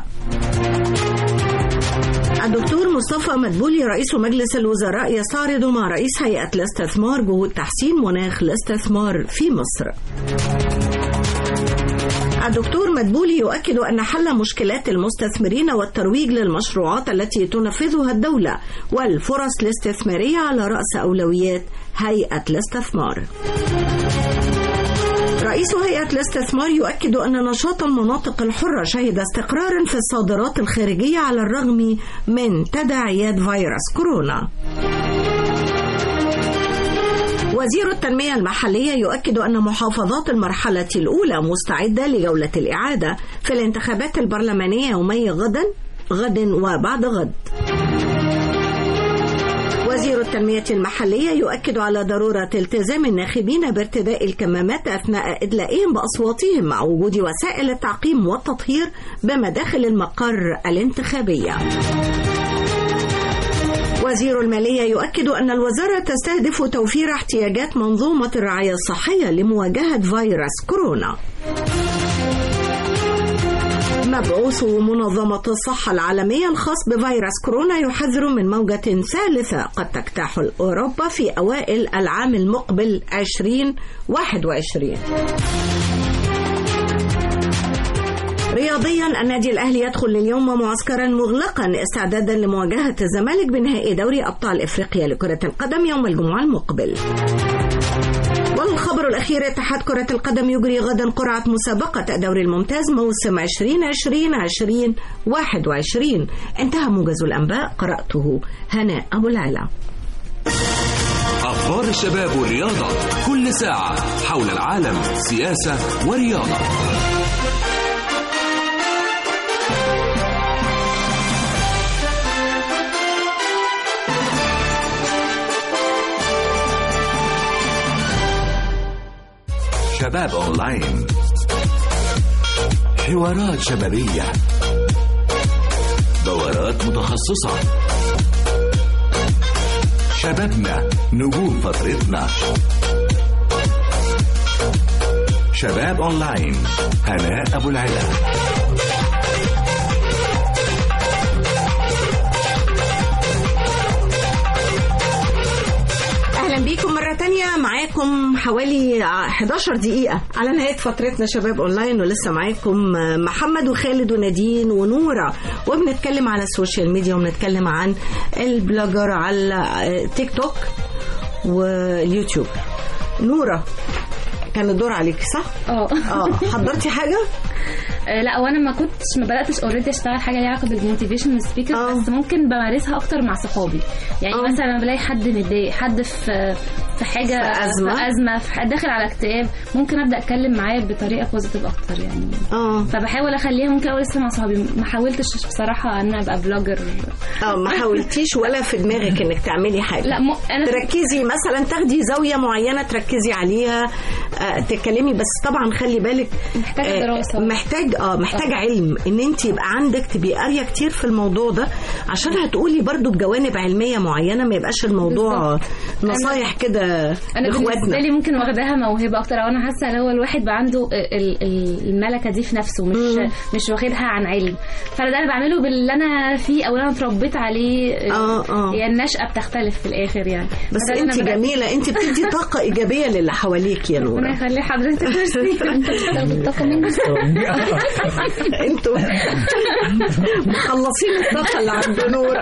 الدكتور مصطفى مدبولي رئيس مجلس الوزراء يستعرض مع رئيس هيئة الاستثمار جهود تحسين مناخ الاستثمار في مصر الدكتور مدبولي يؤكد أن حل مشكلات المستثمرين والترويج للمشروعات التي تنفذها الدولة والفرص الاستثمارية على رأس أولويات هيئة الاستثمار رئيس هيئة الاستثمار يؤكد أن نشاط المناطق الحرة شهد استقرارا في الصادرات الخارجية على الرغم من تداعيات فيروس كورونا وزير التنمية المحلية يؤكد أن محافظات المرحلة الأولى مستعدة لجولة الإعادة في الانتخابات البرلمانية يومي غدا غد وبعد غد وزير التنمية المحلية يؤكد على ضرورة التزام الناخبين بارتداء الكمامات أثناء إدلائهم بأصواتهم مع وجود وسائل التعقيم والتطهير بمداخل المقر الانتخابية. وزير المالية يؤكد أن الوزارة تستهدف توفير احتياجات منظومة الرعاية الصحية لمواجهة فيروس كورونا. مبعوث منظمة الصحة العالمية الخاص بفيروس كورونا يحذر من موجة ثالثة قد تجتاح أوروبا في أوائل العام المقبل 2021 رياضيا النادي الأهلي يدخل اليوم معسكرا مغلقا استعدادا لمواجهة الزمالك بنهائي دوري أبطال إفريقيا لكرة القدم يوم الجمعة المقبل والخبر الأخير اتحاد كرة القدم يجري غدا قرعة مسابقة الدوري الممتاز موسم 2020-2021 انتهى موجز الأنباء قرأته هناء أبو العلا أخبار الشباب والرياضة كل ساعة حول العالم سياسة ورياضة شباب أونلاين حوارات شبابية دورات متخصصة شبابنا نجوم فترتنا شباب أونلاين هناء أبو العلا اهلا بيكم مره تانية معاكم حوالي 11 دقيقه على نهايه فترتنا شباب اونلاين ولسه معاكم محمد وخالد ونادين ونوره وبنتكلم على السوشيال ميديا وبنتكلم عن البلوجر على تيك توك واليوتيوب نوره كان الدور عليك صح اه اه حضرتي حاجه آه، لا وانا ما كنتش ما بداتش اوريدي اشتغل حاجه ليها علاقه بالموتيفيشن سبيكر آه. بس ممكن بمارسها اكتر مع صحابي يعني آه. مثلا لما بلاقي حد متضايق حد في في حاجه في أزمة. في ازمه في ح- داخل على اكتئاب ممكن ابدا اتكلم معاه بطريقه بوزيتيف اكتر يعني اه فبحاول اخليها ممكن اول لسه مع صحابي ما حاولتش بصراحه ان أنا ابقى بلوجر اه ما حاولتيش ولا في دماغك انك تعملي حاجه لا م... انا تركزي مثلا تاخدي زاويه معينه تركزي عليها آه تتكلمي بس طبعا خلي بالك محتاجة آه، دراسة. محتاج اه محتاج علم ان انت يبقى عندك تبقي قاريه كتير في الموضوع ده عشان هتقولي برضو بجوانب علميه معينه ما يبقاش الموضوع نصايح كده انا بالنسبه لاخواتنا لي ممكن واخداها موهبه اكتر او انا حاسه ان هو الواحد بقى عنده ال- ال- الملكه دي في نفسه مش مش واخدها عن علم فانا ده انا بعمله باللي انا فيه او اللي انا اتربيت عليه آه، آه. هي النشأة بتختلف في الاخر يعني بس فده اللي انت أنا بدأت- جميله انت بتدي طاقه ايجابيه للي حواليك يا ربنا نوره يخلي حضرتك ميرسي الطاقه منك انتوا مخلصين الطاقه اللي عند نوره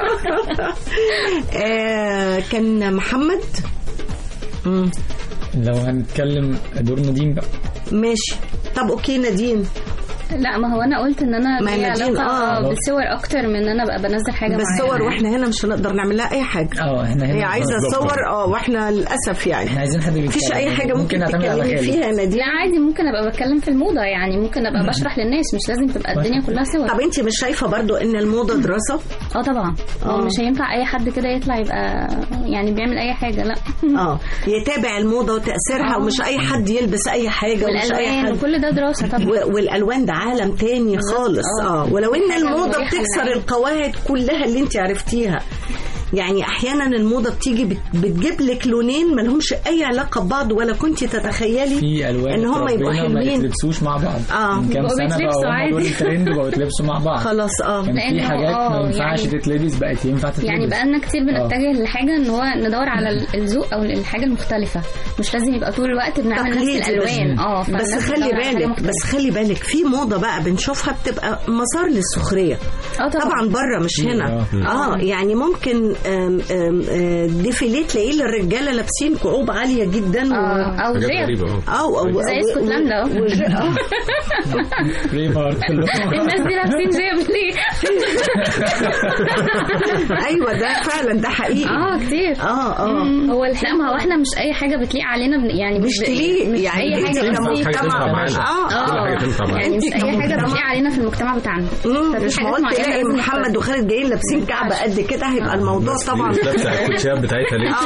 آه كان محمد مم. لو هنتكلم دور نادين بقى ماشي طب اوكي نادين لا ما هو انا قلت ان انا ما ليا نادين، علاقه آه. آه. بالصور اكتر من ان انا ابقى بنزل حاجه بس معينة. صور واحنا هنا مش هنقدر نعمل لها اي حاجه اه احنا هنا هي عايزه بالظبط. صور اه واحنا للاسف يعني احنا عايزين حد بيتكلم مفيش اي حاجه ممكن نعتمد على تتكلمي خالد فيها يا نادين لا عادي ممكن ابقى بتكلم في الموضه يعني ممكن ابقى بشرح للناس مش لازم تبقى الدنيا كلها صور طب انت مش شايفه برضو ان الموضه دراسه اه طبعا آه. هو مش هينفع اي حد كده يطلع يبقى يعني بيعمل اي حاجه لا اه يتابع الموضه وتاثيرها آه. ومش اي حد يلبس اي حاجه ومش اي والالوان حد وكل ده دراسه طبعا و- والالوان ده عالم تاني خالص اه ولو ان حاجة الموضه مريحة بتكسر للعين. القواعد كلها اللي انت عرفتيها يعني احيانا الموضه بتيجي بت- بتجيب لك لونين ما لهمش اي علاقه ببعض ولا كنت تتخيلي في الوان ان هم يبقوا اتربينا ما حلوين يتلبسوا مع بعض آه. من كام بقوا سنه بيتلبسوا بقى هم عادي. دول الترند بقوا يتلبسوا مع بعض خلاص اه كان في لأنه حاجات ما آه، ينفعش يعني- تتلبس بقت ينفع تتلبس يعني بقالنا كتير بنتجه لحاجه ان هو ندور على ال- الذوق او الحاجه المختلفه مش لازم يبقى طول الوقت بنعمل تقليدي نفس الالوان اه بس فالناس خلي بتدور على حاجة بالك مختلفة. بس خلي بالك في موضه بقى بنشوفها بتبقى مسار للسخريه اه طبعا, طبعا بره مش هنا آه. اه يعني ممكن آم، آم، آه، ديفيليه تلاقيه للرجاله لابسين كعوب عاليه جدا و... آه، او حاجات زي غريبه اه اه او زي اسكتلندا أهو. فري مارك كلهم الناس دي لابسين جيب ليه ايوه ده فعلا ده حقيقي اه كتير اه اه هو لا ما هو احنا مش اي حاجه بتليق علينا بن- يعني مش ب- تليق مش يعني اي انت حاجه تنفع بتليق حاجه تنفع طبعاً. معانا آه، كل آه. حاجه تنفع معانا يعني مش انت اي حاجه كمجتمع. بتليق علينا في المجتمع بتاعنا مم، ففي مش حاجات معقول معينة تلاقي لازم محمد نختار. وخالد جايين لابسين كعبه قد كده هيبقى الموضوع الناس دي طبعا مش لابسه الكوتشيات بتاعتها ليه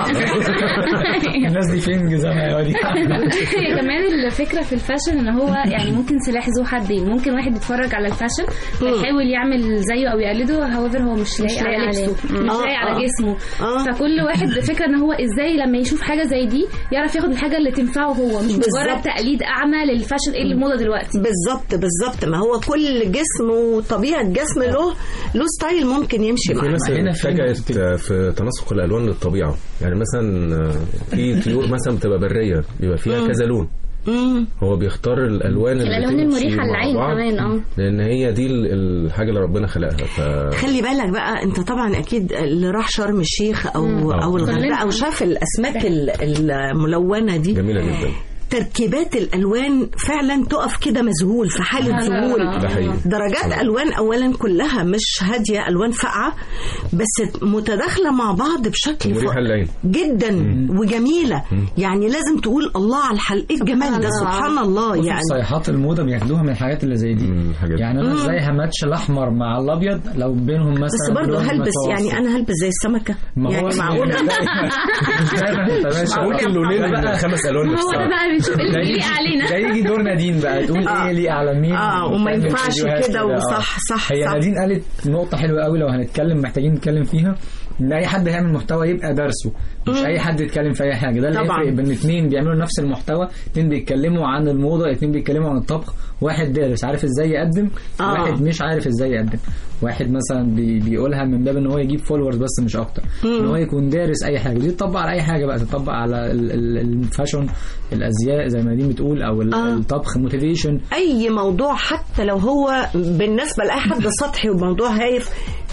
الناس دي فين جزامها يا ودي هي كمان الفكره في الفاشن ان هو يعني ممكن سلاح ذو حدين ممكن واحد يتفرج على الفاشن يحاول يعمل زيه او يقلده هاويفر هو مش لايق على لايق لبسه عليه. مش آه، لايق على آه. جسمه آه. فكل واحد بفكره ان هو ازاي لما يشوف حاجه زي دي يعرف ياخد الحاجه اللي تنفعه هو مش بالظبط. مجرد تقليد اعمى للفاشن ايه الموضه دلوقتي بالظبط بالظبط ما هو كل جسم وطبيعه جسم له له ستايل ممكن يمشي في معاه ناس هنا في اتجهت نقطتين. في تناسق الالوان للطبيعه يعني مثلا في طيور مثلا بتبقى بريه بيبقى فيها كذا لون مم. هو بيختار الالوان اللي الالوان تمشي المريحه مع للعين بعض، كمان اه لان هي دي ال- الحاجه اللي ربنا خلقها ف خلي بالك بقى انت طبعا اكيد اللي راح شرم الشيخ او او الغردقه كلنا. او شاف الاسماك ال- الملونه دي جميله جدا تركيبات الالوان فعلا تقف كده مذهول في حاله ذهول ده حقيقي درجات الوان اولا كلها مش هاديه الوان فاقعه بس متداخله مع بعض بشكل مريحه فوق- للعين جدا وجميله يعني لازم تقول الله على الحلقه ايه الجمال ده سبحان الله يعني صيحات الموضه بياخدوها من الحاجات اللي زي دي مم، الحاجات دي. يعني انا ازاي هماتش الاحمر مع الابيض لو بينهم مثلا بس برضه لون هلبس متوسط. يعني انا هلبس زي السمكه ما هو يعني معقوله مش دايما انت ماشي ممكن لونين بقى خمس الوان هو ده نفسها بقى بنشوف ايه ده اللي يجي يليق علينا ده يجي دور نادين بقى تقول ايه ليه على مين اه وما وتعمل ينفعش فيديوهات كده آه. وصح صح هي صح نادين قالت نقطة حلوة قوي لو هنتكلم محتاجين نتكلم فيها ان اي حد هيعمل محتوى يبقى درسه مش اي حد يتكلم في اي حاجة ده اللي طبعاً. يفرق بين اتنين بيعملوا نفس المحتوى اتنين بيتكلموا عن الموضة اتنين بيتكلموا عن الطبخ واحد دارس عارف ازاي يقدم آه. واحد مش عارف ازاي يقدم واحد مثلا بي بيقولها من باب ان هو يجيب فولورز بس مش اكتر ان هو يكون دارس اي حاجة ودي تطبق على اي حاجة بقى تطبق على ال- ال- الفاشن الازياء زي ما نادين بتقول او ال- آه. الطبخ موتيفيشن اي موضوع حتى لو هو بالنسبه لاي حد سطحي وموضوع هايف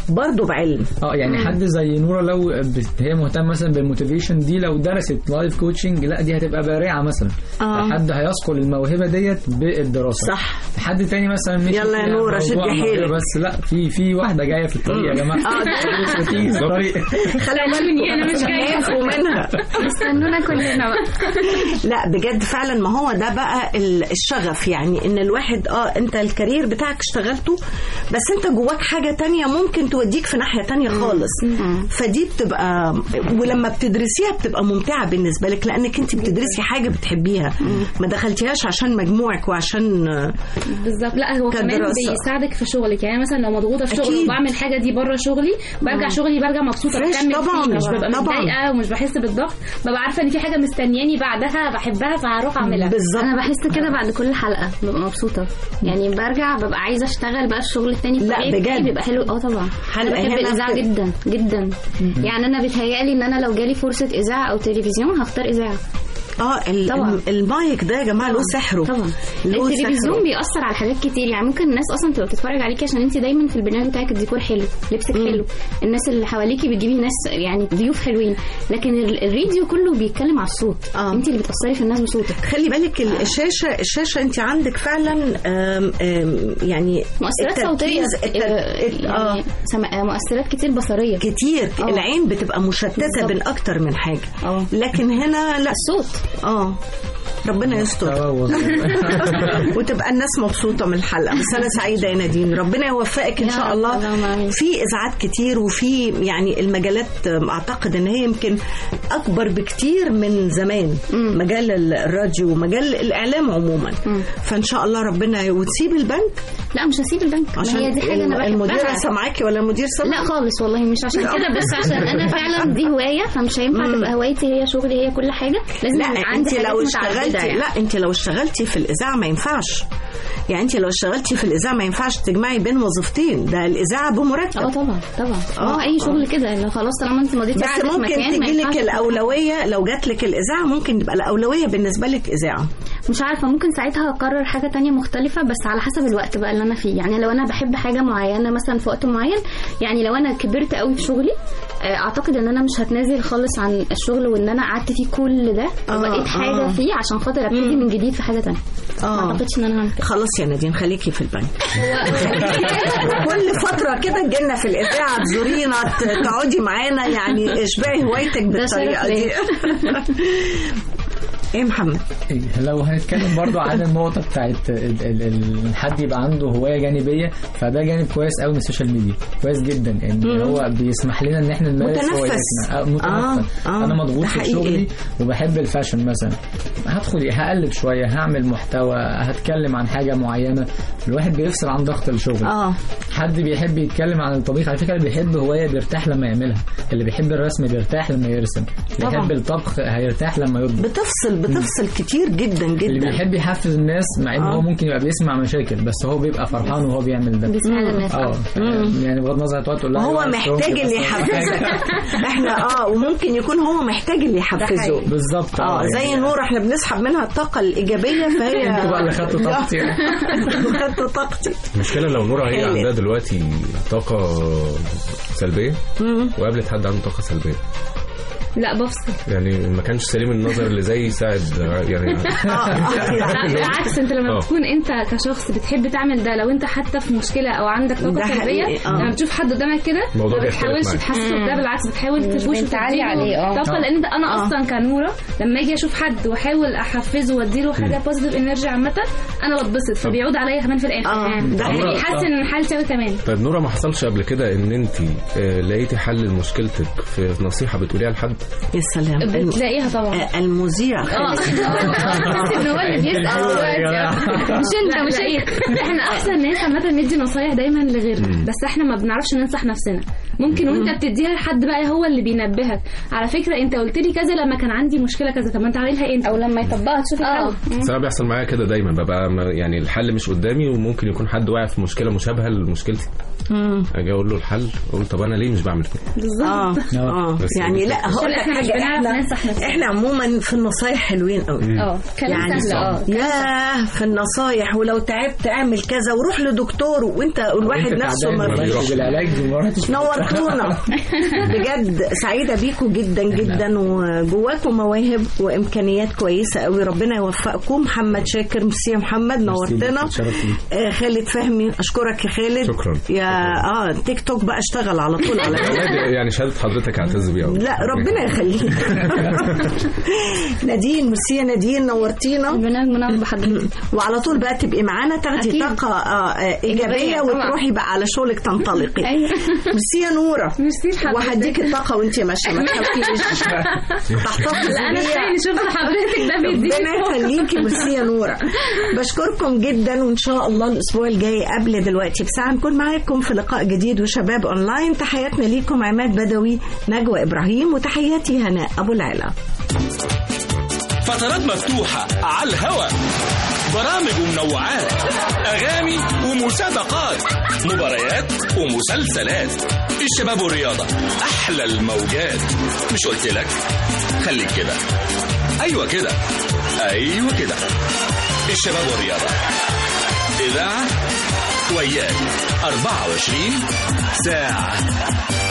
برضه بعلم اه يعني حد زي نوره لو بت- هي مهتمه مثلا بالموتيفيشن دي لو درست لايف كوتشنج لا دي هتبقى بارعه مثلا آه. حد هيثقل الموهبه ديت بالدراسه صح حد تاني مثلا مش يلا يا نورة، شدي حيلك. بس لا في في واحده جايه في الطريق يا جماعه اه ده بتيجي في الطريق خلي بالكم أنا مش جاية. ياخدوا منها استنونا كلنا بقى لا بجد فعلا ما هو ده بقى ال- الشغف يعني ان الواحد اه انت الكارير بتاعك اشتغلته بس انت جواك حاجة تانية ممكن توديك في ناحية تانية خالص فدي بتبقى ولما بتدرسيها بتبقى ممتعة بالنسبة لك لانك انت بتدرسي حاجة بتحبيها ما دخلتيهاش عشان مجموعك وعشان آه، بالظبط لا هو كمان كدراسة. بيساعدك في شغلك يعني مثلا لو مضغوطه في شغلي أكيد. وبعمل حاجه دي بره شغلي برجع شغلي برجع مبسوطه فريش بكمل طبعاً، فيه مش ببقى طبعاً. متضايقه ومش بحس بالضغط ببقى عارفه ان في حاجه مستنياني بعدها بحبها فهروح اعملها بالظبط انا بحس كده بعد كل حلقه ببقى مبسوطه يعني برجع ببقى عايزه اشتغل بقى الشغل التاني لا، الطبيعي بتاعي بجد. بيبقى حلو اه طبعا حلقة انا بحب هنا الاذاعه في- جدا جدا يعني انا بيتهيألي ان انا لو جالي فرصه اذاعه او تلفزيون هختار اذاعه اه ال- طبعاً. المايك ده يا جماعة له سحره طبعا له التلفزيون سحره. بيأثر على حاجات كتير يعني ممكن الناس اصلا تبقى بتتفرج عليكي عشان انت دايما في البرنامج بتاعك الديكور حلو لبسك حلو الناس اللي حواليكي بتجيبي ناس يعني ضيوف حلوين لكن ال- الراديو كله بيتكلم على الصوت آه. انت اللي بتأثري في الناس بصوتك خلي بالك ال- الشاشة الشاشة انت عندك فعلا آم، آم، يعني مؤثرات صوتيه التركيز- التر- آه، اه يعني سما- آه، مؤثرات كتير بصريه كتير آه. العين بتبقى مشتتة بالظبط. بين اكتر من حاجة اه لكن هنا لا الصوت اه ربنا يستر تبوظ. وتبقى الناس مبسوطة من الحلقة بس أنا سعيدة يا نادين ربنا يوفقك إن يا شاء رب، الله اللهم آمين. في إذاعات كتير وفي يعني المجالات آم، أعتقد إن هي يمكن أكبر بكتير من زمان مجال ال- الراديو ومجال الإعلام عموما فإن شاء الله ربنا ي- وتسيب البنك لا مش هسيب البنك عشان ما هي دي حاجه انا المديرة بحبها سامعاكي ولا المدير سامعك؟ لا خالص والله مش عشان كده بس عشان انا فعلا دي هوايه فمش هينفع تبقى هوايتي هي شغلي هي كل حاجه لازم لا يبقى انت عندي لو حاجات متعددة اشتغلتي يعني. لا انت لو اشتغلتي في الاذاعه ما ينفعش يعني انت لو اشتغلتي في الاذاعه ما ينفعش تجمعي بين وظيفتين ده الاذاعه اه بمرتب طبعا طبعا آه، اه اي شغل كده لو خلاص طالما انت مضيتي بس عقد في ممكن مكان ما تجي لك ينفعش الاولويه لو جات لك الاذاعه ممكن تبقى الاولويه بالنسبه لك اذاعه مش عارفه ممكن ساعتها اقرر حاجه تانية مختلفه بس على حسب الوقت بقى اللي انا فيه يعني لو انا بحب حاجه معينه مثلا في وقت معين يعني لو انا كبرت قوي في شغلي آه، اعتقد ان انا مش هتنازل خالص عن الشغل وان انا قعدت فيه كل ده آه، وبقيت حاجه آه. فيه عشان خاطر ابتدي من جديد في حاجه تانية ما اه اعتقدش ان انا هعمل كده خلاص يا نادين خليكي في البنك كل فترة كده تجينا في الإذاعة تزورينا ت- تقعدي معانا يعني اشبعي هوايتك بالطريقة شرف دي ليا. ايه محمد لو هنتكلم برضو عن النقطة بتاعت ال- ال- ال- حد يبقى عنده هواية جانبية فده جانب كويس قوي من السوشيال ميديا كويس جدا ان هو بيسمح لنا ان احنا نمارس متنفس. هواياتنا آه، متنفس آه، آه، انا مضغوط ده في حقيقي. شغلي وبحب الفاشن مثلا هدخل هقلب شوية هعمل محتوى هتكلم عن حاجة معينة الواحد بيفصل عن ضغط الشغل اه حد بيحب يتكلم عن الطبيخ على فكره اللي بيحب هوايه بيرتاح لما يعملها اللي بيحب الرسم بيرتاح لما يرسم اللي طبعا. بيحب الطبخ هيرتاح لما يطبخ بتفصل بتفصل كتير جدا اللي جدا بيحب يحفز الناس مع ان آه. هو ممكن يبقى بيسمع مشاكل بس هو بيبقى فرحان وهو بيعمل ده بيساعد الناس اه يعني بغض النظر هتقعد تقول لها هو أيوة، محتاج بس اللي هو يحفزك محتاج. احنا اه وممكن يكون هو محتاج اللي يحفزه بالظبط اه زي يعني نور احنا بنسحب منها الطاقة الإيجابية فهي انتوا بقى اللي خدتوا طاقتي خدتوا طاقتي المشكله لو نورا هي خالد. عندها دلوقتي طاقه سلبيه وقابلت حد عنده طاقه سلبيه لا بفصل يعني ما كانش سليم النظر اللي زي يساعد يعني لا بالعكس انت لما آه. بتكون انت كشخص بتحب تعمل ده لو انت حتى في مشكله او عندك ده طاقه سلبيه حقيقي، آه. لما بتشوف حد قدامك كده الموضوع ما بيختلف بتحاولش معاك. تحسسه ده بالعكس بتحاول تفوش بتعلي عليه، اه. طاقه لان انت انا اصلا كنوره لما اجي اشوف حد واحاول احفزه واديله حاجه بوزيتيف انرجي عامه انا بتبسط فبيعود عليا كمان في الاخر اه ده يعني حقيقي. بيحسن من حالتي أوي كمان طيب نورا ما حصلش قبل كده ان انت آه، لقيتي حل لمشكلتك في نصيحه بتقوليها لحد يا سلام الم- بتلاقيها طبعا آه، المذيع اه خالد. بس ان هو اللي بيسال دلوقتي مش انت مش انت احنا احسن ناس عامه ندي نصايح دايما لغيرنا بس احنا ما بنعرفش ننصح نفسنا ممكن وانت بتديها لحد بقى هو اللي بينبهك على فكره انت قلت لي كذا لما كان عندي مشكله كذا طب ما انت عاملها انت او لما يطبقها تشوفي اه الحل بس انا بيحصل معايا كده دايما ببقى ما- يعني الحل مش قدامي وممكن يكون حد واقع في مشكله مشابهه لمشكلتي اجي اقول له الحل اقول طب انا ليه مش بعمل كده اه اه بس يعني لا هقول لك إحنا مش حاجه بنعرف احنا ننصح نفسنا. احنا عموما في النصايح حلوين قوي اه كلام سهل اه ياه في النصايح ولو تعبت اعمل كذا وروح لدكتور وانت الواحد وأنت نفسه تعبان ما ما فيش رحتش بالعلاج وما رحتش نورتونا بجد سعيدة بيكم جدا جدا وجواكم مواهب وإمكانيات كويسة قوي ربنا يوفقكم محمد شاكر ميرسي يا محمد نورتنا اتشرفت بيك. آه، خالد فهمي أشكرك يا خالد شكراً. يا اه تيك توك بقى اشتغل على طول على كده يعني شهاده حضرتك اعتز بيها لا ربنا يخليك نادين ميرسي يا نادين نورتينا ربنا منور بحضرتك وعلى طول بقى تبقي معانا تاخدي أكيد. طاقة آه، آه، إيجابية إيجابية طبعاً. وتروحي بقى على شغلك تنطلقي أيوة. ميرسي يا نورة ميرسي لحضرتك. وهديك الطاقة وانت ماشية ما تخافيش تحتفظي لا انا بيها. تاني شفت حضرتك ده بيديني ربنا يخليكي ميرسي يا نورة بشكركم جدا وان شاء الله الاسبوع الجاي قبل دلوقتي بساعة نكون معاكم في لقاء جديد وشباب اونلاين تحياتنا ليكم عماد بدوي نجوى ابراهيم وتحياتي هناء ابو العلا فترات مفتوحة على الهوا برامج ومنوعات أغاني ومسابقات مباريات ومسلسلات الشباب والرياضة أحلى الموجات مش قلت لك خليك كده أيوة كده أيوة كده الشباب والرياضة إذاعة وياك 24 ساعة